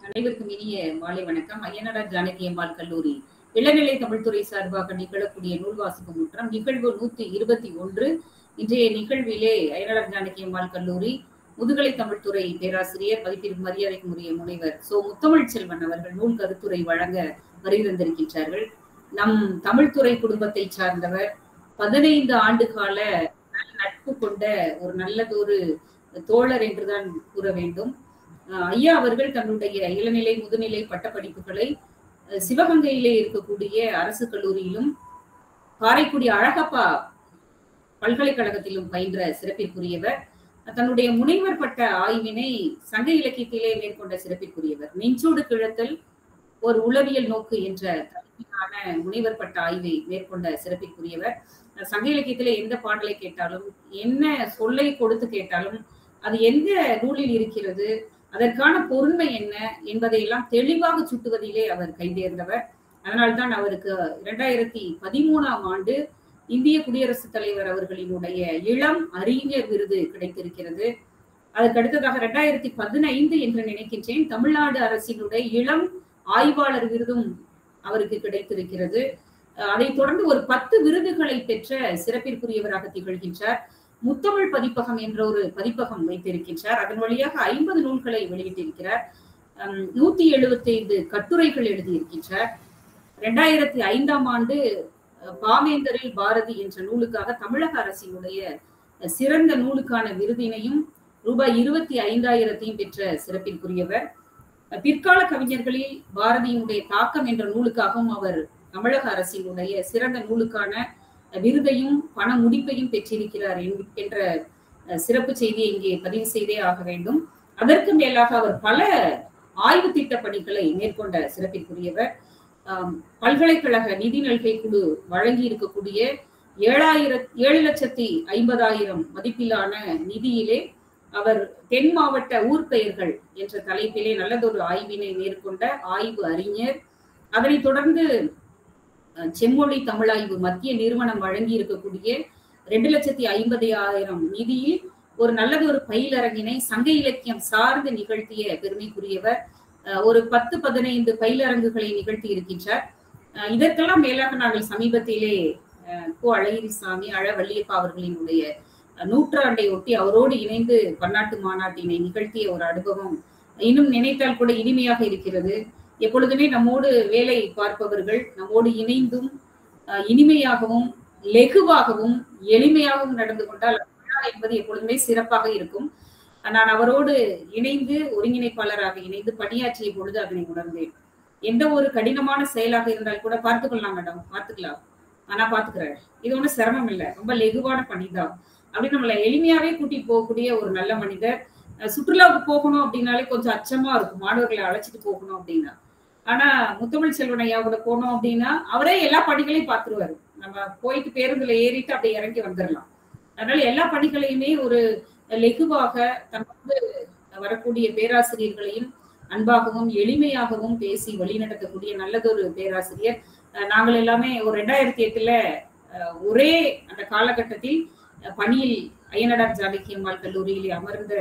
அனைவருக்கும் இனிய மாலை வணக்கம் ஐயனடா ஜானகி அம்மாள் கல்லூரி இளநிலை தமிழ்துறை சார்பாக நிகழக்கூடிய நூல் வாசிப்பு முற்றம் நிகழ்வு நூத்தி இருபத்தி ஒன்று இன்றைய நிகழ்விலே ஐயனடா ஜானகி அம்மாள் கல்லூரி முதுகலை தமிழ்துறை பேராசிரியர் மதிப்பிற்கு மரியாதைக்குரிய முனைவர் சோ முத்தமிழ் செல்வன் அவர்கள் நூல் கருத்துரை வழங்க வருகின்றிருக்கின்றார்கள் நம் தமிழ்துறை குடும்பத்தை சார்ந்தவர் பதினைந்து ஆண்டு கால நட்பு கொண்ட ஒரு நல்லதொரு தோழர் என்றுதான் கூற வேண்டும் ஐயா அவர்கள் தன்னுடைய இளநிலை முதுநிலை பட்டப்படிப்புகளை சிவகங்கையிலே இருக்கக்கூடிய அரசு கல்லூரியிலும் காரைக்குடி அழகப்பா பல்கலைக்கழகத்திலும் பயின்ற சிறப்பிற்குரியவர் தன்னுடைய முனைவர் பட்ட ஆய்வினை சங்க இலக்கியத்திலே மேற்கொண்ட சிறப்பிற்குரியவர் நெஞ்சோடு கிழத்தல் ஒரு உளவியல் நோக்கு என்ற தலைப்பிலான முனைவர் பட்ட ஆய்வை மேற்கொண்ட சிறப்பிற்குரியவர் சங்க இலக்கியத்திலே எந்த பாடலை கேட்டாலும் என்ன சொல்லை கொடுத்து கேட்டாலும் அது எந்த நூலில் இருக்கிறது அதற்கான பொருண்மை என்ன என்பதையெல்லாம் தெளிவாக சுட்டுவதிலே அவர் கைதேர்ந்தவர் அதனால்தான் அவருக்கு இரண்டாயிரத்தி பதிமூணாம் ஆண்டு இந்திய குடியரசுத் தலைவர் அவர்களினுடைய இளம் அறிஞர் விருது கிடைத்திருக்கிறது அதற்கு அடுத்ததாக இரண்டாயிரத்தி பதினைந்து என்று நினைக்கின்றேன் தமிழ்நாடு அரசினுடைய இளம் ஆய்வாளர் விருதும் அவருக்கு கிடைத்திருக்கிறது அதைத் தொடர்ந்து ஒரு பத்து விருதுகளை பெற்ற சிறப்பிற்குரியவராக திகழ்கின்றார் முத்தமிழ் பதிப்பகம் என்ற ஒரு பதிப்பகம் வைத்திருக்கின்றார் அதன் வழியாக ஐம்பது நூல்களை வெளியிட்டிருக்கிறார் நூத்தி எழுபத்தி ஐந்து கட்டுரைகள் எழுதியிருக்கின்றார் இரண்டாயிரத்தி ஐந்தாம் ஆண்டு பாவேந்தரில் பாரதி என்ற நூலுக்காக தமிழக அரசினுடைய சிறந்த நூலுக்கான விருதினையும் ரூபாய் இருபத்தி ஐந்தாயிரத்தையும் பெற்ற சிறப்பிற்குரியவர் பிற்கால கவிஞர்களில் பாரதியினுடைய தாக்கம் என்ற நூலுக்காகவும் அவர் தமிழக அரசினுடைய சிறந்த நூலுக்கான விருதையும் பண முடிப்பையும் பெற்றிருக்கிறார் என்ற சிறப்பு செய்தியை இங்கே பதிவு செய்தே ஆக வேண்டும் அதற்கு மேலாக அவர் பல ஆய்வு திட்ட பணிகளை மேற்கொண்ட சிறப்பிற்குரியவர் பல்கலைக்கழக நிதி நல்கை குழு வழங்கி இருக்கக்கூடிய ஏழாயிரம் ஏழு லட்சத்தி ஐம்பதாயிரம் மதிப்பிலான நிதியிலே அவர் தென் மாவட்ட ஊர் பெயர்கள் என்ற தலைப்பிலே நல்லதொரு ஆய்வினை மேற்கொண்ட ஆய்வு அறிஞர் அதனைத் தொடர்ந்து செம்மொழி தமிழாய்வு மத்திய நிறுவனம் வழங்கி இருக்கக்கூடிய ரெண்டு லட்சத்தி ஐம்பது ஆயிரம் நிதியில் ஒரு நல்லது ஒரு பயிலரங்கினை சங்க இலக்கியம் சார்ந்து நிகழ்த்திய பெருமைக்குரியவர் ஒரு பத்து பதினைந்து பயிலரங்குகளை நிகழ்த்தி இருக்கின்றார் இதற்கெல்லாம் மேலாக நாங்கள் சமீபத்திலே கோ அழகிரிசாமி அழ வள்ளியப்பா அவர்களினுடைய நூற்றாண்டை ஒட்டி அவரோடு இணைந்து பன்னாட்டு மாநாட்டினை நிகழ்த்திய ஒரு அனுபவம் இன்னும் நினைத்தால் கூட இனிமையாக இருக்கிறது எப்பொழுதுமே நம்மோடு வேலை பார்ப்பவர்கள் நம்மோடு இணைந்தும் இனிமையாகவும் லெகுவாகவும் எளிமையாகவும் நடந்து கொண்டால் என்பது எப்பொழுதுமே சிறப்பாக இருக்கும் நான் அவரோடு இணைந்து ஒருங்கிணைப்பாளராக இணைந்து பணியாற்றிய பொழுது அதனை உணர்ந்தேன் எந்த ஒரு கடினமான செயலாக இருந்தால் கூட பார்த்துக்கொள்ளலாம் மேடம் பார்த்துக்கலாம் ஆனா பாத்துக்கிறேன் இது ஒன்றும் சிரமம் இல்லை ரொம்ப லெகுவான பணிதான் அப்படின்னு நம்மளை எளிமையாவே கூட்டிட்டு போகக்கூடிய ஒரு நல்ல மனிதர் சுற்றுலாவுக்கு போகணும் அப்படின்னாலே கொஞ்சம் அச்சமா இருக்கும் மாணவர்களை அழைச்சிட்டு போகணும் அப்படின்னா ஆனா முத்தமிழ் செல்வன் ஐயா கூட போனோம் அப்படின்னா அவரே எல்லா பணிகளையும் பார்த்துருவாரு நம்ம போயிட்டு பேருந்துல ஏறிட்டு அப்படியே இறங்கி வந்துடலாம் அதனால எல்லா பணிகளையுமே ஒரு லெகுவாக தன்னோடு வரக்கூடிய பேராசிரியர்களையும் அன்பாகவும் எளிமையாகவும் பேசி வழிநடத்தக்கூடிய நல்லதொரு பேராசிரியர் நாங்கள் எல்லாமே ஒரு ரெண்டாயிரத்தி எட்டுல ஒரே அந்த காலகட்டத்தில் பணியில் அய்யனடார் ஜானகி அம்மாள் கல்லூரியில் அமர்ந்த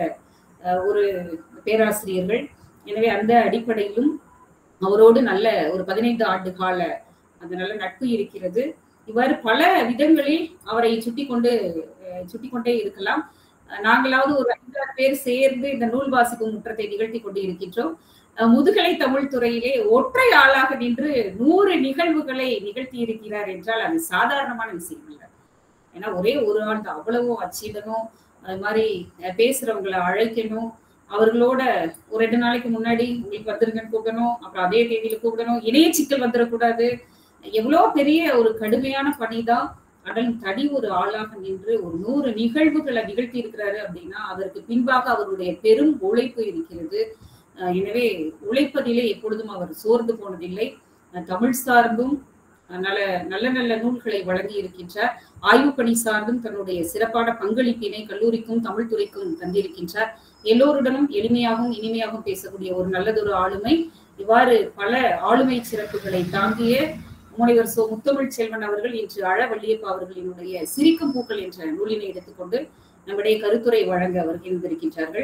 ஒரு பேராசிரியர்கள் எனவே அந்த அடிப்படையிலும் அவரோடு நல்ல ஒரு பதினைந்து ஆண்டு கால அந்த நல்ல நட்பு இருக்கிறது இவ்வாறு பல விதங்களில் அவரை சுட்டி கொண்டு சுட்டி கொண்டே இருக்கலாம் நாங்களாவது ஒரு ஐந்தாறு பேர் சேர்ந்து இந்த நூல் வாசிப்பு முற்றத்தை நிகழ்த்தி கொண்டு இருக்கின்றோம் முதுகலை தமிழ் துறையிலே ஒற்றை ஆளாக நின்று நூறு நிகழ்வுகளை நிகழ்த்தி இருக்கிறார் என்றால் அது சாதாரணமான விஷயம் இல்லை ஏன்னா ஒரே ஒரு ஆள் தான் அவ்வளவும் அச்சிடணும் அது மாதிரி பேசுறவங்களை அழைக்கணும் அவர்களோட ஒரு ரெண்டு நாளைக்கு முன்னாடி உங்களுக்கு வந்துருங்கன்னு கூப்பிடணும் அப்புறம் அதே தேதியில கூப்பிடணும் இணைய சிக்கல் வந்துடக்கூடாது எவ்வளோ பெரிய ஒரு கடுமையான பணிதான் அடல் தனி ஒரு ஆளாக நின்று ஒரு நூறு நிகழ்வுகளை நிகழ்த்தி இருக்கிறாரு அப்படின்னா அதற்கு பின்பாக அவருடைய பெரும் உழைப்பு இருக்கிறது எனவே உழைப்பதிலே எப்பொழுதும் அவர் சோர்ந்து போனதில்லை தமிழ் சார்ந்தும் நல்ல நல்ல நல்ல நூல்களை வழங்கி இருக்கின்றார் ஆய்வு பணி சார்ந்தும் தன்னுடைய சிறப்பான பங்களிப்பினை கல்லூரிக்கும் தமிழ் துறைக்கும் தந்திருக்கின்றார் எல்லோருடனும் எளிமையாகவும் இனிமையாகவும் பேசக்கூடிய ஒரு நல்லதொரு ஆளுமை இவ்வாறு பல ஆளுமை சிறப்புகளை தாங்கிய முனைவர் சோ முத்தமிழ் செல்வன் அவர்கள் இன்று அழ வள்ளியப்பா அவர்களினுடைய சிரிக்கும் பூக்கள் என்ற நூலினை எடுத்துக்கொண்டு நம்முடைய கருத்துரை வழங்க அவர் இருந்திருக்கின்றார்கள்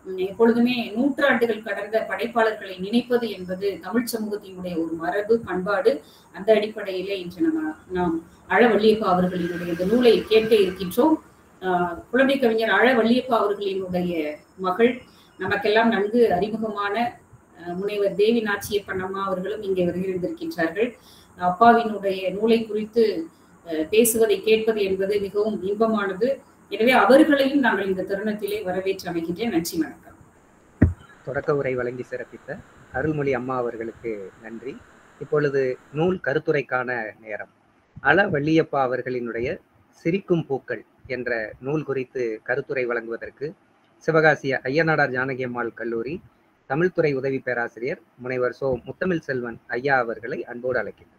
எப்பொழுதுமே நூற்றாண்டுகள் கடந்த படைப்பாளர்களை நினைப்பது என்பது தமிழ் சமூகத்தினுடைய ஒரு மரபு பண்பாடு அந்த அடிப்படையிலே இன்று நம்ம நாம் அழவள்ளியப்பா அவர்களினுடைய இந்த நூலை கேட்க இருக்கின்றோம் குழந்தை கவிஞர் அழவள்ளியப்பா அவர்களினுடைய மகள் நமக்கெல்லாம் நன்கு அறிமுகமான முனைவர் தேவி நாச்சியப்பன் அம்மா அவர்களும் இங்கே வருகின்றிருக்கின்றார்கள் அப்பாவினுடைய நூலை குறித்து பேசுவதை கேட்பது என்பது மிகவும் இன்பமானது எனவே அவர்களையும் நாங்கள் இந்த தருணத்திலே வரவேற்று அமைகின்றேன் நன்றி வணக்கம் தொடக்க உரை வழங்கி சிறப்பித்த அருள்மொழி அம்மா அவர்களுக்கு நன்றி இப்பொழுது நூல் கருத்துரைக்கான நேரம் அல வள்ளியப்பா அவர்களினுடைய சிரிக்கும் பூக்கள் என்ற நூல் குறித்து கருத்துரை வழங்குவதற்கு சிவகாசி ஐயனாடார் ஜானகி அம்மாள் கல்லூரி தமிழ்துறை உதவி பேராசிரியர் முனைவர் சோ முத்தமிழ் செல்வன் ஐயா அவர்களை அன்போடு அழைக்கின்றேன்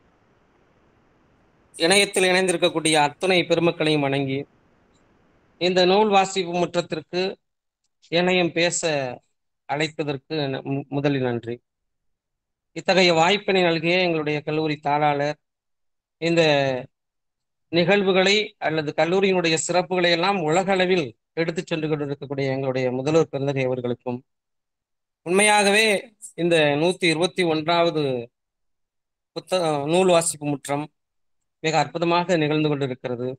இணையத்தில் இணைந்திருக்கக்கூடிய அத்துணை பெருமக்களையும் வணங்கி இந்த நூல் வாசிப்பு முற்றத்திற்கு இணையம் பேச அழைப்பதற்கு முதலில் நன்றி இத்தகைய வாய்ப்பினை நல்கிய எங்களுடைய கல்லூரி தாளாளர் இந்த நிகழ்வுகளை அல்லது கல்லூரியினுடைய சிறப்புகளை எல்லாம் உலக அளவில் எடுத்து சென்று கொண்டிருக்கக்கூடிய எங்களுடைய முதல்வர் பெருந்தகை அவர்களுக்கும் உண்மையாகவே இந்த நூத்தி இருபத்தி ஒன்றாவது புத்தக நூல் வாசிப்பு முற்றம் மிக அற்புதமாக நிகழ்ந்து கொண்டிருக்கிறது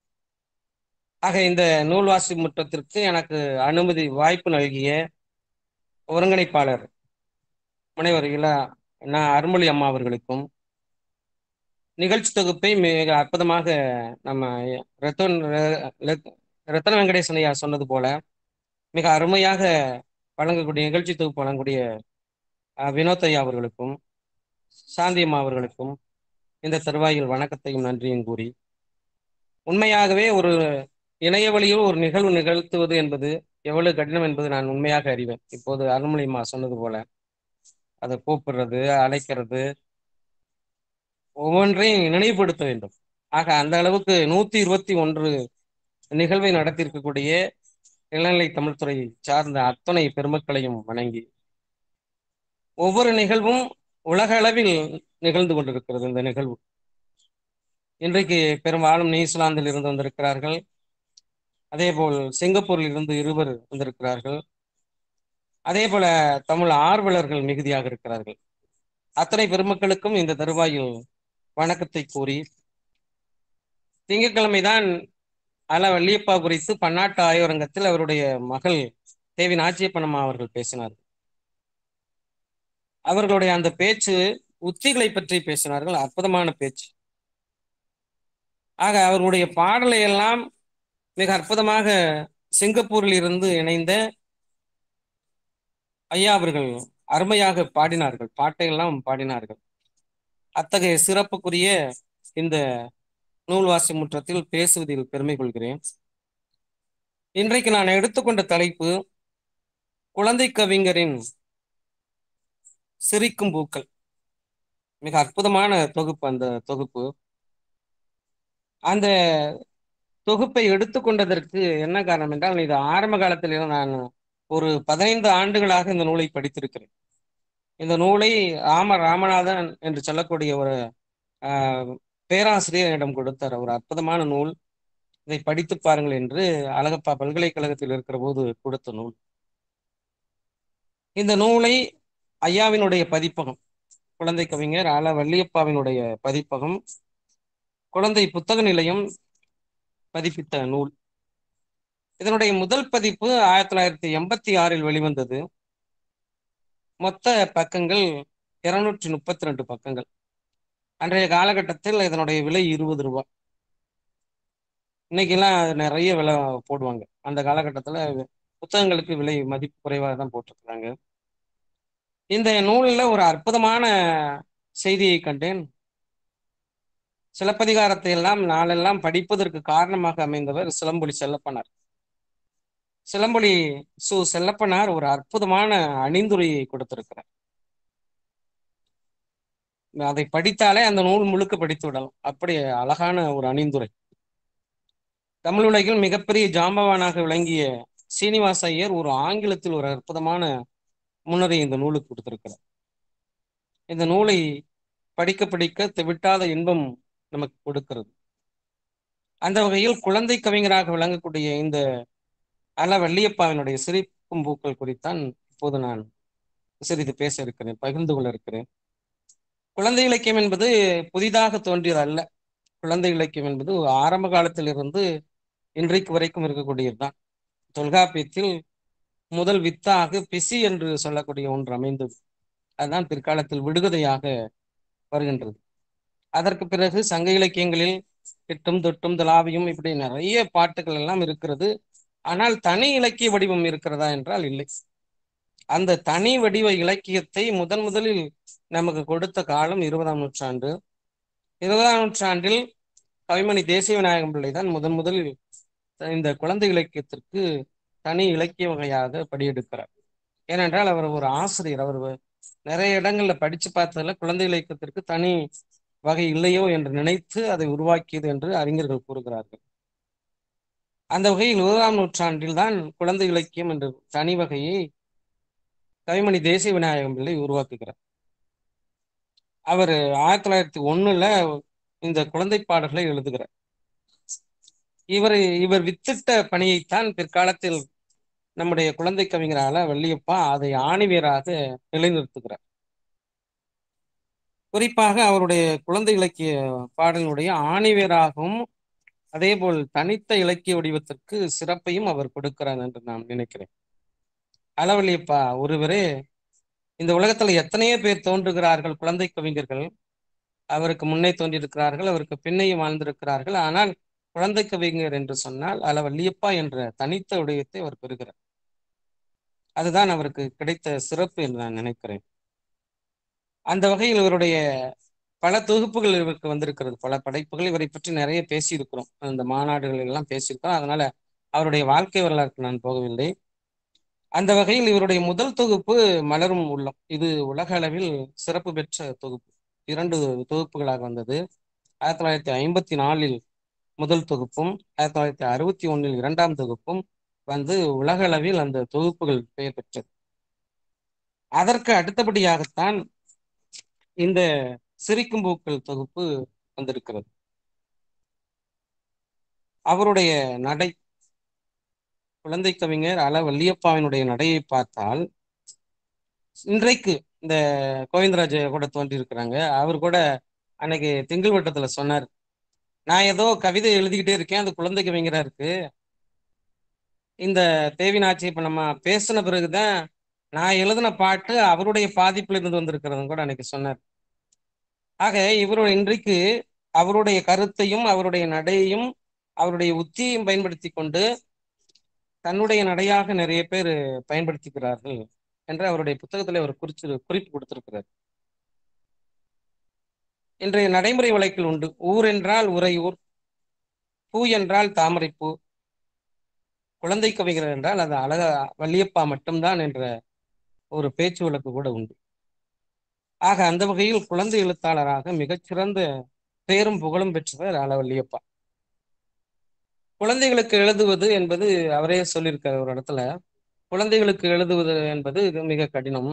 ஆக இந்த நூல் வாசிப்பு முற்றத்திற்கு எனக்கு அனுமதி வாய்ப்பு நல்கிய ஒருங்கிணைப்பாளர் முனைவர் இளா நான் அருள்மொழி அம்மா அவர்களுக்கும் நிகழ்ச்சி தொகுப்பை மிக அற்புதமாக நம்ம ரத்தன் ரத்தன வெங்கடேசன் ஐயா சொன்னது போல மிக அருமையாக வழங்கக்கூடிய நிகழ்ச்சி தொகுப்பு வழங்கக்கூடிய வினோத் ஐயா அவர்களுக்கும் சாந்தி அம்மா அவர்களுக்கும் இந்த தருவாயில் வணக்கத்தையும் நன்றியும் கூறி உண்மையாகவே ஒரு இணைய வழியில் ஒரு நிகழ்வு நிகழ்த்துவது என்பது எவ்வளவு கடினம் என்பது நான் உண்மையாக அறிவேன் இப்போது அருள்மொழி அம்மா சொன்னது போல அதை கூப்பிடுறது அழைக்கிறது ஒவ்வொன்றையும் நினைவுபடுத்த வேண்டும் ஆக அந்த அளவுக்கு நூத்தி இருபத்தி ஒன்று நிகழ்வை நடத்தியிருக்கக்கூடிய இளநிலை தமிழ்துறை சார்ந்த அத்தனை பெருமக்களையும் வணங்கி ஒவ்வொரு நிகழ்வும் உலக அளவில் நிகழ்ந்து கொண்டிருக்கிறது இந்த நிகழ்வு இன்றைக்கு பெரும்பாலும் நியூசிலாந்தில் இருந்து வந்திருக்கிறார்கள் அதே போல் சிங்கப்பூரில் இருந்து இருவர் வந்திருக்கிறார்கள் அதே போல தமிழ் ஆர்வலர்கள் மிகுதியாக இருக்கிறார்கள் அத்தனை பெருமக்களுக்கும் இந்த தருவாயில் வணக்கத்தை கூறி திங்கட்கிழமைதான் அல வள்ளியப்பா குறித்து பன்னாட்டு ஆய்வரங்கத்தில் அவருடைய மகள் தேவி நாச்சியப்பனம்மா அவர்கள் பேசினார் அவர்களுடைய அந்த பேச்சு உத்திகளை பற்றி பேசினார்கள் அற்புதமான பேச்சு ஆக அவர்களுடைய பாடலை எல்லாம் மிக அற்புதமாக சிங்கப்பூரில் இருந்து இணைந்த ஐயா அவர்கள் அருமையாக பாடினார்கள் பாட்டையெல்லாம் பாடினார்கள் அத்தகைய சிறப்புக்குரிய இந்த நூல்வாசி முற்றத்தில் பேசுவதில் பெருமை கொள்கிறேன் இன்றைக்கு நான் எடுத்துக்கொண்ட தலைப்பு குழந்தை கவிஞரின் சிரிக்கும் பூக்கள் மிக அற்புதமான தொகுப்பு அந்த தொகுப்பு அந்த தொகுப்பை எடுத்துக்கொண்டதற்கு என்ன காரணம் என்றால் இது ஆரம்ப காலத்தில் நான் ஒரு பதினைந்து ஆண்டுகளாக இந்த நூலை படித்திருக்கிறேன் இந்த நூலை ராம ராமநாதன் என்று சொல்லக்கூடிய ஒரு பேராசிரியரிடம் கொடுத்தார் ஒரு அற்புதமான நூல் இதை படித்து பாருங்கள் என்று அழகப்பா பல்கலைக்கழகத்தில் இருக்கிற போது கொடுத்த நூல் இந்த நூலை ஐயாவினுடைய பதிப்பகம் குழந்தை கவிஞர் அல வள்ளியப்பாவினுடைய பதிப்பகம் குழந்தை புத்தக நிலையம் பதிப்பித்த நூல் இதனுடைய முதல் பதிப்பு ஆயிரத்தி தொள்ளாயிரத்தி எண்பத்தி ஆறில் வெளிவந்தது மொத்த பக்கங்கள் இருநூற்றி முப்பத்தி ரெண்டு பக்கங்கள் அன்றைய காலகட்டத்தில் இதனுடைய விலை இருபது ரூபாய் இன்னைக்கெல்லாம் நிறைய விலை போடுவாங்க அந்த காலகட்டத்தில் புத்தகங்களுக்கு விலை மதிப்பு குறைவாக தான் போட்டிருக்கிறாங்க இந்த நூலில் ஒரு அற்புதமான செய்தியை கண்டேன் சிலப்பதிகாரத்தை எல்லாம் நாளெல்லாம் படிப்பதற்கு காரணமாக அமைந்தவர் சிலம்பொலி செல்லப்பனார் சிலம்பொலி சு செல்லப்பனார் ஒரு அற்புதமான அணிந்துரையை கொடுத்திருக்கிறார் அதை படித்தாலே அந்த நூல் முழுக்க படித்து விடலாம் அப்படி அழகான ஒரு அணிந்துரை தமிழ் உலகில் மிகப்பெரிய ஜாம்பவானாக விளங்கிய சீனிவாச ஐயர் ஒரு ஆங்கிலத்தில் ஒரு அற்புதமான முன்னரை இந்த நூலுக்கு கொடுத்திருக்கிறார் இந்த நூலை படிக்க படிக்க தெவிட்டாத இன்பம் நமக்கு கொடுக்கிறது அந்த வகையில் குழந்தை கவிஞராக விளங்கக்கூடிய இந்த அல வள்ளியப்பாவினுடைய சிரி சிரிக்கும் பூக்கள் குறித்தான் இப்போது நான் சிறிது பேச இருக்கிறேன் பகிர்ந்து கொள்ள இருக்கிறேன் குழந்தை இலக்கியம் என்பது புதிதாக தோன்றியது அல்ல குழந்தை இலக்கியம் என்பது ஆரம்ப காலத்திலிருந்து இன்றைக்கு வரைக்கும் இருக்கக்கூடியதுதான் தொல்காப்பியத்தில் முதல் வித்தாக பிசி என்று சொல்லக்கூடிய ஒன்று அமைந்தது அதுதான் பிற்காலத்தில் விடுகதையாக வருகின்றது அதற்கு பிறகு சங்க இலக்கியங்களில் திட்டும் தொட்டும் துலாவியும் இப்படி நிறைய பாட்டுகள் எல்லாம் இருக்கிறது ஆனால் தனி இலக்கிய வடிவம் இருக்கிறதா என்றால் இல்லை அந்த தனி வடிவ இலக்கியத்தை முதன் முதலில் நமக்கு கொடுத்த காலம் இருபதாம் நூற்றாண்டு இருபதாம் நூற்றாண்டில் கவிமணி தேசிய விநாயகம் பிள்ளை தான் முதன் முதலில் இந்த குழந்தை இலக்கியத்திற்கு தனி இலக்கிய வகையாக படியெடுக்கிறார் ஏனென்றால் அவர் ஒரு ஆசிரியர் அவர் நிறைய இடங்கள்ல படிச்சு பார்த்ததுல குழந்தை இலக்கியத்திற்கு தனி வகை இல்லையோ என்று நினைத்து அதை உருவாக்கியது என்று அறிஞர்கள் கூறுகிறார்கள் அந்த வகையில் இருபதாம் நூற்றாண்டில் தான் குழந்தை இலக்கியம் என்ற தனி வகையை கவிமணி தேசிய விநாயகம் பிள்ளை உருவாக்குகிறார் அவர் ஆயிரத்தி தொள்ளாயிரத்தி ஒண்ணுல இந்த குழந்தை பாடல்களை எழுதுகிறார் இவர் இவர் வித்திட்ட பணியைத்தான் பிற்காலத்தில் நம்முடைய குழந்தை கவிஞரால வள்ளியப்பா அதை ஆணிவேராக நிலைநிறுத்துகிறார் குறிப்பாக அவருடைய குழந்தை இலக்கிய பாடலுடைய ஆணிவேராகவும் அதே போல் தனித்த இலக்கிய வடிவத்திற்கு சிறப்பையும் அவர் கொடுக்கிறார் என்று நான் நினைக்கிறேன் அளவழியப்பா ஒருவரே இந்த உலகத்துல எத்தனையோ பேர் தோன்றுகிறார்கள் குழந்தை கவிஞர்கள் அவருக்கு முன்னே தோன்றியிருக்கிறார்கள் அவருக்கு பின்னையும் வாழ்ந்திருக்கிறார்கள் ஆனால் குழந்தை கவிஞர் என்று சொன்னால் அளவல்லியப்பா என்ற தனித்த உடையத்தை அவர் பெறுகிறார் அதுதான் அவருக்கு கிடைத்த சிறப்பு என்று நான் நினைக்கிறேன் அந்த வகையில் இவருடைய பல தொகுப்புகள் இவருக்கு வந்திருக்கிறது பல படைப்புகள் இவரை பற்றி நிறைய பேசியிருக்கிறோம் அந்த மாநாடுகள் எல்லாம் பேசியிருக்கிறோம் அதனால அவருடைய வாழ்க்கை வரலாறுக்கு நான் போகவில்லை அந்த வகையில் இவருடைய முதல் தொகுப்பு மலரும் உள்ளம் இது உலக அளவில் சிறப்பு பெற்ற தொகுப்பு இரண்டு தொகுப்புகளாக வந்தது ஆயிரத்தி தொள்ளாயிரத்தி ஐம்பத்தி நாலில் முதல் தொகுப்பும் ஆயிரத்தி தொள்ளாயிரத்தி அறுபத்தி ஒன்னில் இரண்டாம் தொகுப்பும் வந்து உலக அளவில் அந்த தொகுப்புகள் பெயர் பெற்றது அதற்கு அடுத்தபடியாகத்தான் இந்த சிரிக்கும் பூக்கள் தொகுப்பு வந்திருக்கிறது அவருடைய நடை குழந்தை கவிஞர் அல வள்ளியப்பாவினுடைய நடையை பார்த்தால் இன்றைக்கு இந்த கோவிந்தராஜ் கூட தோன்றி இருக்கிறாங்க அவர் கூட அன்னைக்கு திங்கள் வட்டத்துல சொன்னார் நான் ஏதோ கவிதை எழுதிக்கிட்டே இருக்கேன் அது குழந்தை கவிஞரா இருக்கு இந்த தேவினாச்சி இப்ப நம்ம பேசின பிறகுதான் நான் எழுதின பாட்டு அவருடைய பாதிப்புல இருந்து வந்திருக்கிறதும் கூட அன்னைக்கு சொன்னார் ஆக இவருடைய இன்றைக்கு அவருடைய கருத்தையும் அவருடைய நடையையும் அவருடைய உத்தியையும் பயன்படுத்தி கொண்டு தன்னுடைய நடையாக நிறைய பேர் பயன்படுத்திக்கிறார்கள் என்று அவருடைய புத்தகத்தில் அவர் குறிச்சு குறிப்பு கொடுத்திருக்கிறார் இன்றைய நடைமுறை வழக்கில் உண்டு ஊர் என்றால் உறையூர் பூ என்றால் தாமரைப்பூ குழந்தை கவிஞர் என்றால் அது அழகா வள்ளியப்பா மட்டும்தான் என்ற ஒரு பேச்சு வழக்கு கூட உண்டு ஆக அந்த வகையில் குழந்தை எழுத்தாளராக மிகச்சிறந்த பேரும் புகழும் பெற்றவர் அளவல்லியப்பா குழந்தைகளுக்கு எழுதுவது என்பது அவரே சொல்லியிருக்கார் ஒரு இடத்துல குழந்தைகளுக்கு எழுதுவது என்பது மிக கடினம்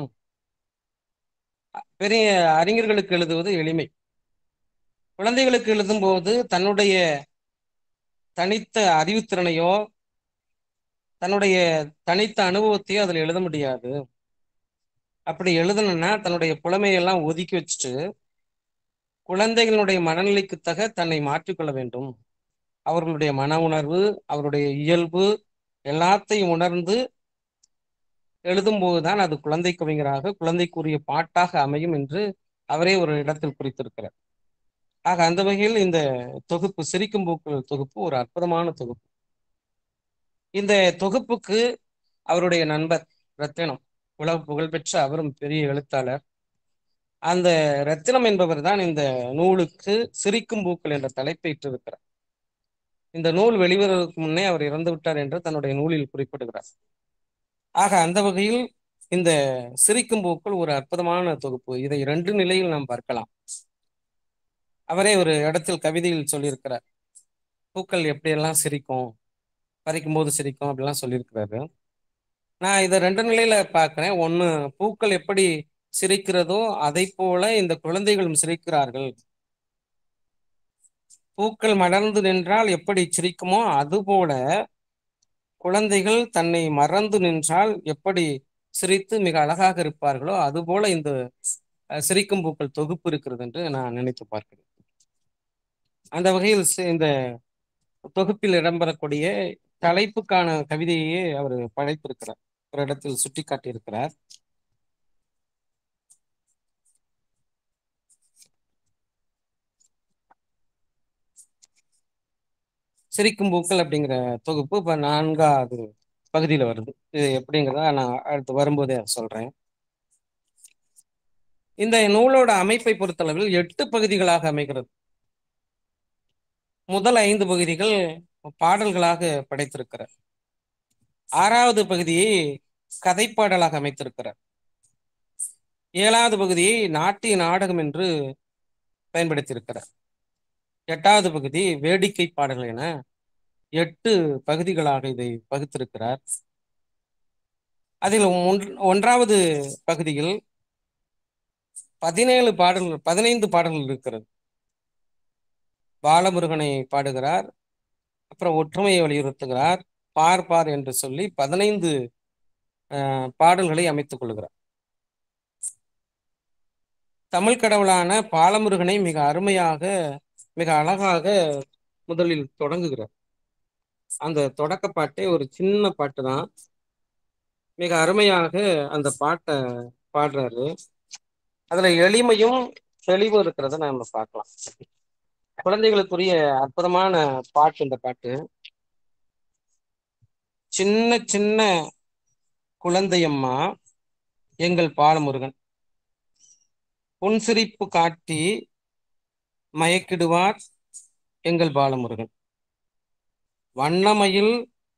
பெரிய அறிஞர்களுக்கு எழுதுவது எளிமை குழந்தைகளுக்கு எழுதும்போது தன்னுடைய தனித்த அறிவுத்திறனையோ தன்னுடைய தனித்த அனுபவத்தையோ அதில் எழுத முடியாது அப்படி எழுதணும்னா தன்னுடைய புலமையெல்லாம் ஒதுக்கி வச்சுட்டு குழந்தைகளுடைய மனநிலைக்கு தக தன்னை மாற்றிக்கொள்ள வேண்டும் அவர்களுடைய மன உணர்வு அவருடைய இயல்பு எல்லாத்தையும் உணர்ந்து எழுதும்போதுதான் அது குழந்தை கவிஞராக குழந்தைக்குரிய பாட்டாக அமையும் என்று அவரே ஒரு இடத்தில் குறித்திருக்கிறார் ஆக அந்த வகையில் இந்த தொகுப்பு சிரிக்கும் பூக்கள் தொகுப்பு ஒரு அற்புதமான தொகுப்பு இந்த தொகுப்புக்கு அவருடைய நண்பர் ரத்தினம் உலக புகழ்பெற்ற அவரும் பெரிய எழுத்தாளர் அந்த ரத்தினம் என்பவர் தான் இந்த நூலுக்கு சிரிக்கும் பூக்கள் என்ற தலைப்பை இட்டிருக்கிறார் இந்த நூல் வெளிவருவதற்கு முன்னே அவர் இறந்து விட்டார் என்று தன்னுடைய நூலில் குறிப்பிடுகிறார் ஆக அந்த வகையில் இந்த சிரிக்கும் பூக்கள் ஒரு அற்புதமான தொகுப்பு இதை ரெண்டு நிலையில் நாம் பார்க்கலாம் அவரே ஒரு இடத்தில் கவிதையில் சொல்லியிருக்கிறார் பூக்கள் எப்படியெல்லாம் சிரிக்கும் பறிக்கும் போது சிரிக்கும் அப்படிலாம் சொல்லியிருக்கிறாரு நான் இதை ரெண்டு நிலையில பார்க்கிறேன் ஒண்ணு பூக்கள் எப்படி சிரிக்கிறதோ அதை போல இந்த குழந்தைகளும் சிரிக்கிறார்கள் பூக்கள் மலர்ந்து நின்றால் எப்படி சிரிக்குமோ அது போல குழந்தைகள் தன்னை மறந்து நின்றால் எப்படி சிரித்து மிக அழகாக இருப்பார்களோ அதுபோல இந்த அஹ், சிரிக்கும் பூக்கள் தொகுப்பு இருக்கிறது என்று நான் நினைத்து பார்க்கிறேன் அந்த வகையில் சி- இந்த தொகுப்பில் இடம்பெறக்கூடிய தலைப்புக்கான கவிதையே அவர் படைத்திருக்கிறார் ஒரு இடத்தில் சுட்டிக்காட்டியிருக்கிறார் சிரிக்கும் பூக்கள் அப்படிங்கிற தொகுப்பு இப்ப நான்காவது பகுதியில வருது இது எப்படிங்கிறத நான் அடுத்து வரும்போதே சொல்றேன் இந்த நூலோட அமைப்பை பொறுத்தளவில் எட்டு பகுதிகளாக அமைகிறது முதல் ஐந்து பகுதிகள் பாடல்களாக படைத்திருக்கிறார் ஆறாவது பகுதியை கதைப்பாடலாக அமைத்திருக்கிறார் ஏழாவது பகுதியை நாட்டிய நாடகம் என்று பயன்படுத்தியிருக்கிறார் எட்டாவது பகுதி வேடிக்கை பாடல்கள் என எட்டு பகுதிகளாக இதை பகுத்திருக்கிறார் அதில் ஒன்- ஒன்றாவது பகுதியில் பதினேழு பாடல்கள் பதினைந்து பாடல்கள் இருக்கிறது பாலமுருகனை பாடுகிறார் அப்புறம் ஒற்றுமையை வலியுறுத்துகிறார் பார் பார் என்று சொல்லி பதினைந்து அஹ், பாடல்களை அமைத்துக் கொள்கிறார் தமிழ் கடவுளான பாலமுருகனை மிக அருமையாக மிக அழகாக முதலில் தொடங்குகிறார் அந்த தொடக்க பாட்டே ஒரு சின்ன பாட்டு தான் மிக அருமையாக அந்த பாட்டை பாடுறாரு அதுல எளிமையும் தெளிவும் இருக்கிறத நம்ம பார்க்கலாம் குழந்தைகளுக்குரிய அற்புதமான பாட்டு இந்த பாட்டு சின்ன சின்ன குழந்தையம்மா எங்கள் பாலமுருகன் புன்சிரிப்பு காட்டி மயக்கிடுவார் எங்கள் பாலமுருகன் வண்ணமயில்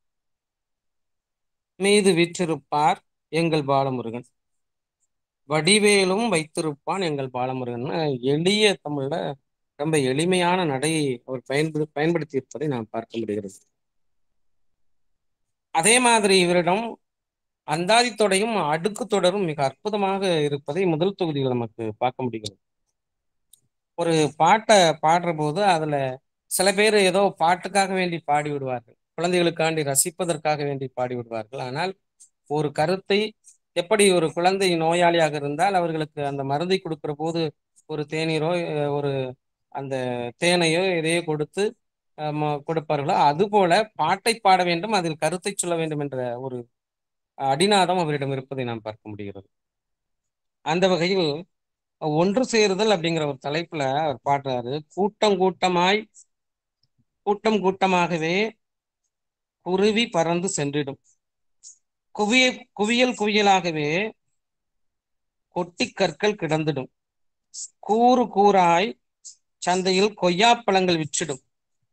மீது விற்றிருப்பார் எங்கள் பாலமுருகன் வடிவேலும் வைத்திருப்பான் எங்கள் பாலமுருகன் எளிய தமிழ்ல ரொம்ப எளிமையான நடையை அவர் பயன்படு பயன்படுத்தி இருப்பதை நாம் பார்க்க முடிகிறது அதே மாதிரி இவரிடம் அந்தாதி தொடையும் அடுக்கு தொடரும் மிக அற்புதமாக இருப்பதை முதல் தொகுதியில் நமக்கு பார்க்க முடிகிறது ஒரு பாட்டை பாடுற போது அதுல சில பேர் ஏதோ பாட்டுக்காக வேண்டி பாடி விடுவார்கள் குழந்தைகளுக்காண்டி ரசிப்பதற்காக வேண்டி பாடி விடுவார்கள் ஆனால் ஒரு கருத்தை எப்படி ஒரு குழந்தை நோயாளியாக இருந்தால் அவர்களுக்கு அந்த மருந்தை கொடுக்கிற போது ஒரு தேநீரோ அஹ் ஒரு அந்த தேனையோ எதையோ கொடுத்து அஹ் ம- கொடுப்பார்களோ அதுபோல பாட்டை பாட வேண்டும் அதில் கருத்தை சொல்ல வேண்டும் என்ற ஒரு அடிநாதம் அவரிடம் இருப்பதை நாம் பார்க்க முடிகிறது அந்த வகையில் ஒன்று சேருதல் அப்படிங்கிற ஒரு தலைப்புல அவர் பாடுறாரு கூட்டம் கூட்டமாய் கூட்டம் கூட்டமாகவே குருவி பறந்து சென்றிடும் குவிய குவியல் குவியலாகவே கொட்டி கற்கள் கிடந்திடும் கூறு கூறாய் சந்தையில் கொய்யாப்பழங்கள் விற்றிடும்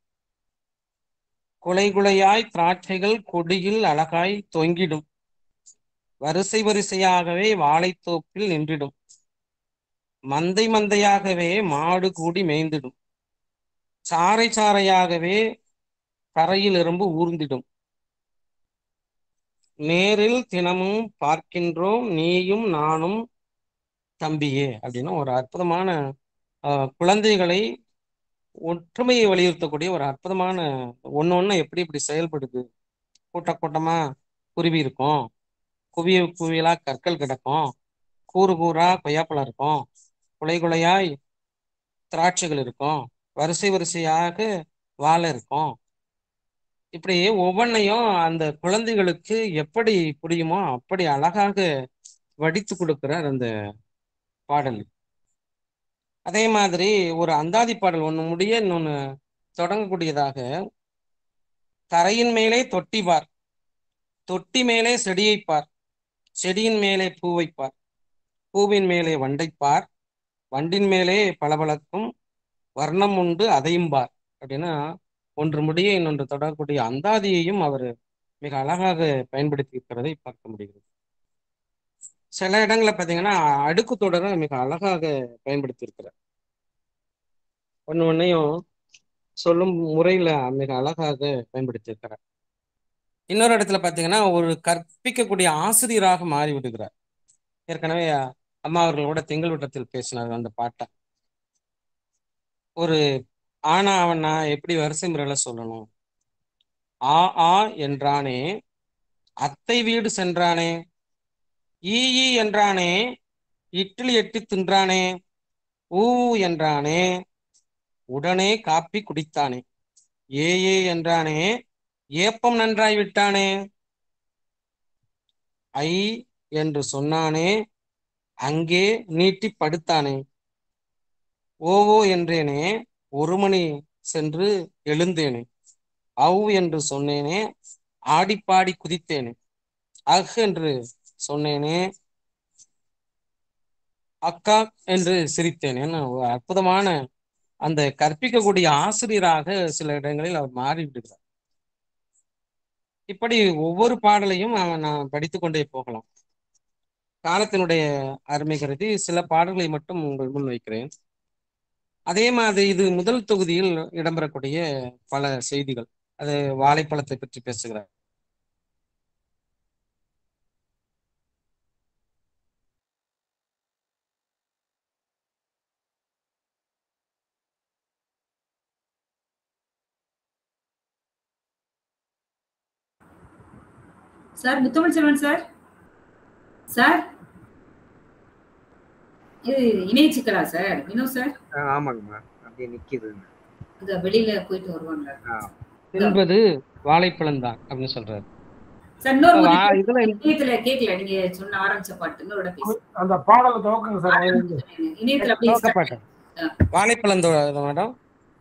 குலை குலையாய் திராட்சைகள் கொடியில் அழகாய் தொங்கிடும் வரிசை வரிசையாகவே வாழைத்தோப்பில் நின்றிடும் மந்தை மந்தையாகவே மாடு கூடி மேய்ந்திடும் சாறை சாறையாகவே கரையில் எறும்பு ஊர்ந்திடும் நேரில் தினமும் பார்க்கின்றோம் நீயும் நானும் தம்பியே அப்படின்னு ஒரு அற்புதமான ஆஹ், குழந்தைகளை ஒற்றுமையை வலியுறுத்தக்கூடிய ஒரு அற்புதமான ஒண்ணு ஒண்ணு எப்படி இப்படி செயல்படுது கூட்ட கூட்டமா குருவி இருக்கும் குவிய குவியலா கற்கள் கிடக்கும் கூறு கூறா கொய்யாப்பழம் இருக்கும் குலை குலையாய் திராட்சைகள் இருக்கும் வரிசை வரிசையாக வாழை இருக்கும் இப்படி ஒவ்வொன்றையும் அந்த குழந்தைகளுக்கு எப்படி புரியுமோ அப்படி அழகாக வடித்து கொடுக்கிறார் அந்த பாடல் அதே மாதிரி ஒரு அந்தாதி பாடல் ஒண்ணு முடிய இன்னொன்னு தொடங்கக்கூடியதாக தரையின் மேலே தொட்டி பார் தொட்டி மேலே செடியை பார் செடியின் மேலே பூ வைப்பார் பூவின் மேலே வண்டை பார் வண்டின் மேலே பளபளக்கும் வர்ணம் உண்டு அதையும் பார் அப்படின்னா ஒன்று முடிய இன்னொன்று தொடரக்கூடிய அந்தாதியையும் அவர் மிக அழகாக பயன்படுத்தி இருக்கிறதை பார்க்க முடிகிறது சில இடங்கள்ல பாத்தீங்கன்னா அடுக்கு தொடரை மிக அழகாக பயன்படுத்தி இருக்கிறார் ஒண்ணு ஒன்னையும் சொல்லும் முறையில மிக அழகாக பயன்படுத்தி இருக்கிறார் இன்னொரு இடத்துல பாத்தீங்கன்னா ஒரு கற்பிக்கக்கூடிய ஆசிரியராக மாறி விடுகிறார் ஏற்கனவே அம்மா அவர்கள் கூட திங்கள் வட்டத்தில் பேசினார் அந்த பாட்டை ஒரு ஆனா அவனா எப்படி வரிசை முறையில சொல்லணும் ஆ ஆ என்றானே அத்தை வீடு சென்றானே ஈ ஈ என்றானே இட்லி எட்டி தின்றானே ஊ ஊ என்றானே உடனே காப்பி குடித்தானே ஏ ஏ என்றானே ஏப்பம் நன்றாய் விட்டானே ஐ என்று சொன்னானே அங்கே நீட்டி படுத்தானே ஓவோ என்றேனே ஒரு மணி சென்று எழுந்தேனே அவ் என்று சொன்னேனே ஆடிப்பாடி குதித்தேனே அஹ் என்று சொன்னேனே அக்கா என்று சிரித்தேனே ஒரு அற்புதமான அந்த கற்பிக்கக்கூடிய ஆசிரியராக சில இடங்களில் அவர் மாறி விடுகிறார் இப்படி ஒவ்வொரு பாடலையும் அவன் நான் படித்துக் கொண்டே போகலாம் காலத்தினுடைய அருமை கருதி சில பாடல்களை மட்டும் உங்கள் முன் வைக்கிறேன் அதே மாதிரி இது முதல் தொகுதியில் இடம்பெறக்கூடிய பல செய்திகள் அது வாழைப்பழத்தை பற்றி பேசுகிறார் sir Muthamizh Selvan sir sir இது இணைய சிக்கலா சார் வினோத் சார் ஆ, ஆமாங்கம்மா அப்படியே நிக்குதுங்க இந்த வெளியில போயிட்டு வருவாங்க ஆ, என்பது வாழைப்பழம் தான் அப்படின்னு சொல்றாரு சார் இன்னொரு வா- முறை இதுல இணையத்துல கேட்கல நீங்க சொன்ன ஆரம்பிச்ச பாட்டு இன்னொரு பேச அந்த பாடலை துவக்குங்க சார் முதல்ல இருந்து. இணையத்துல அப்படியே start துவக்கப்பட்டது. வாழைப்பழம் தோ- இது மேடம்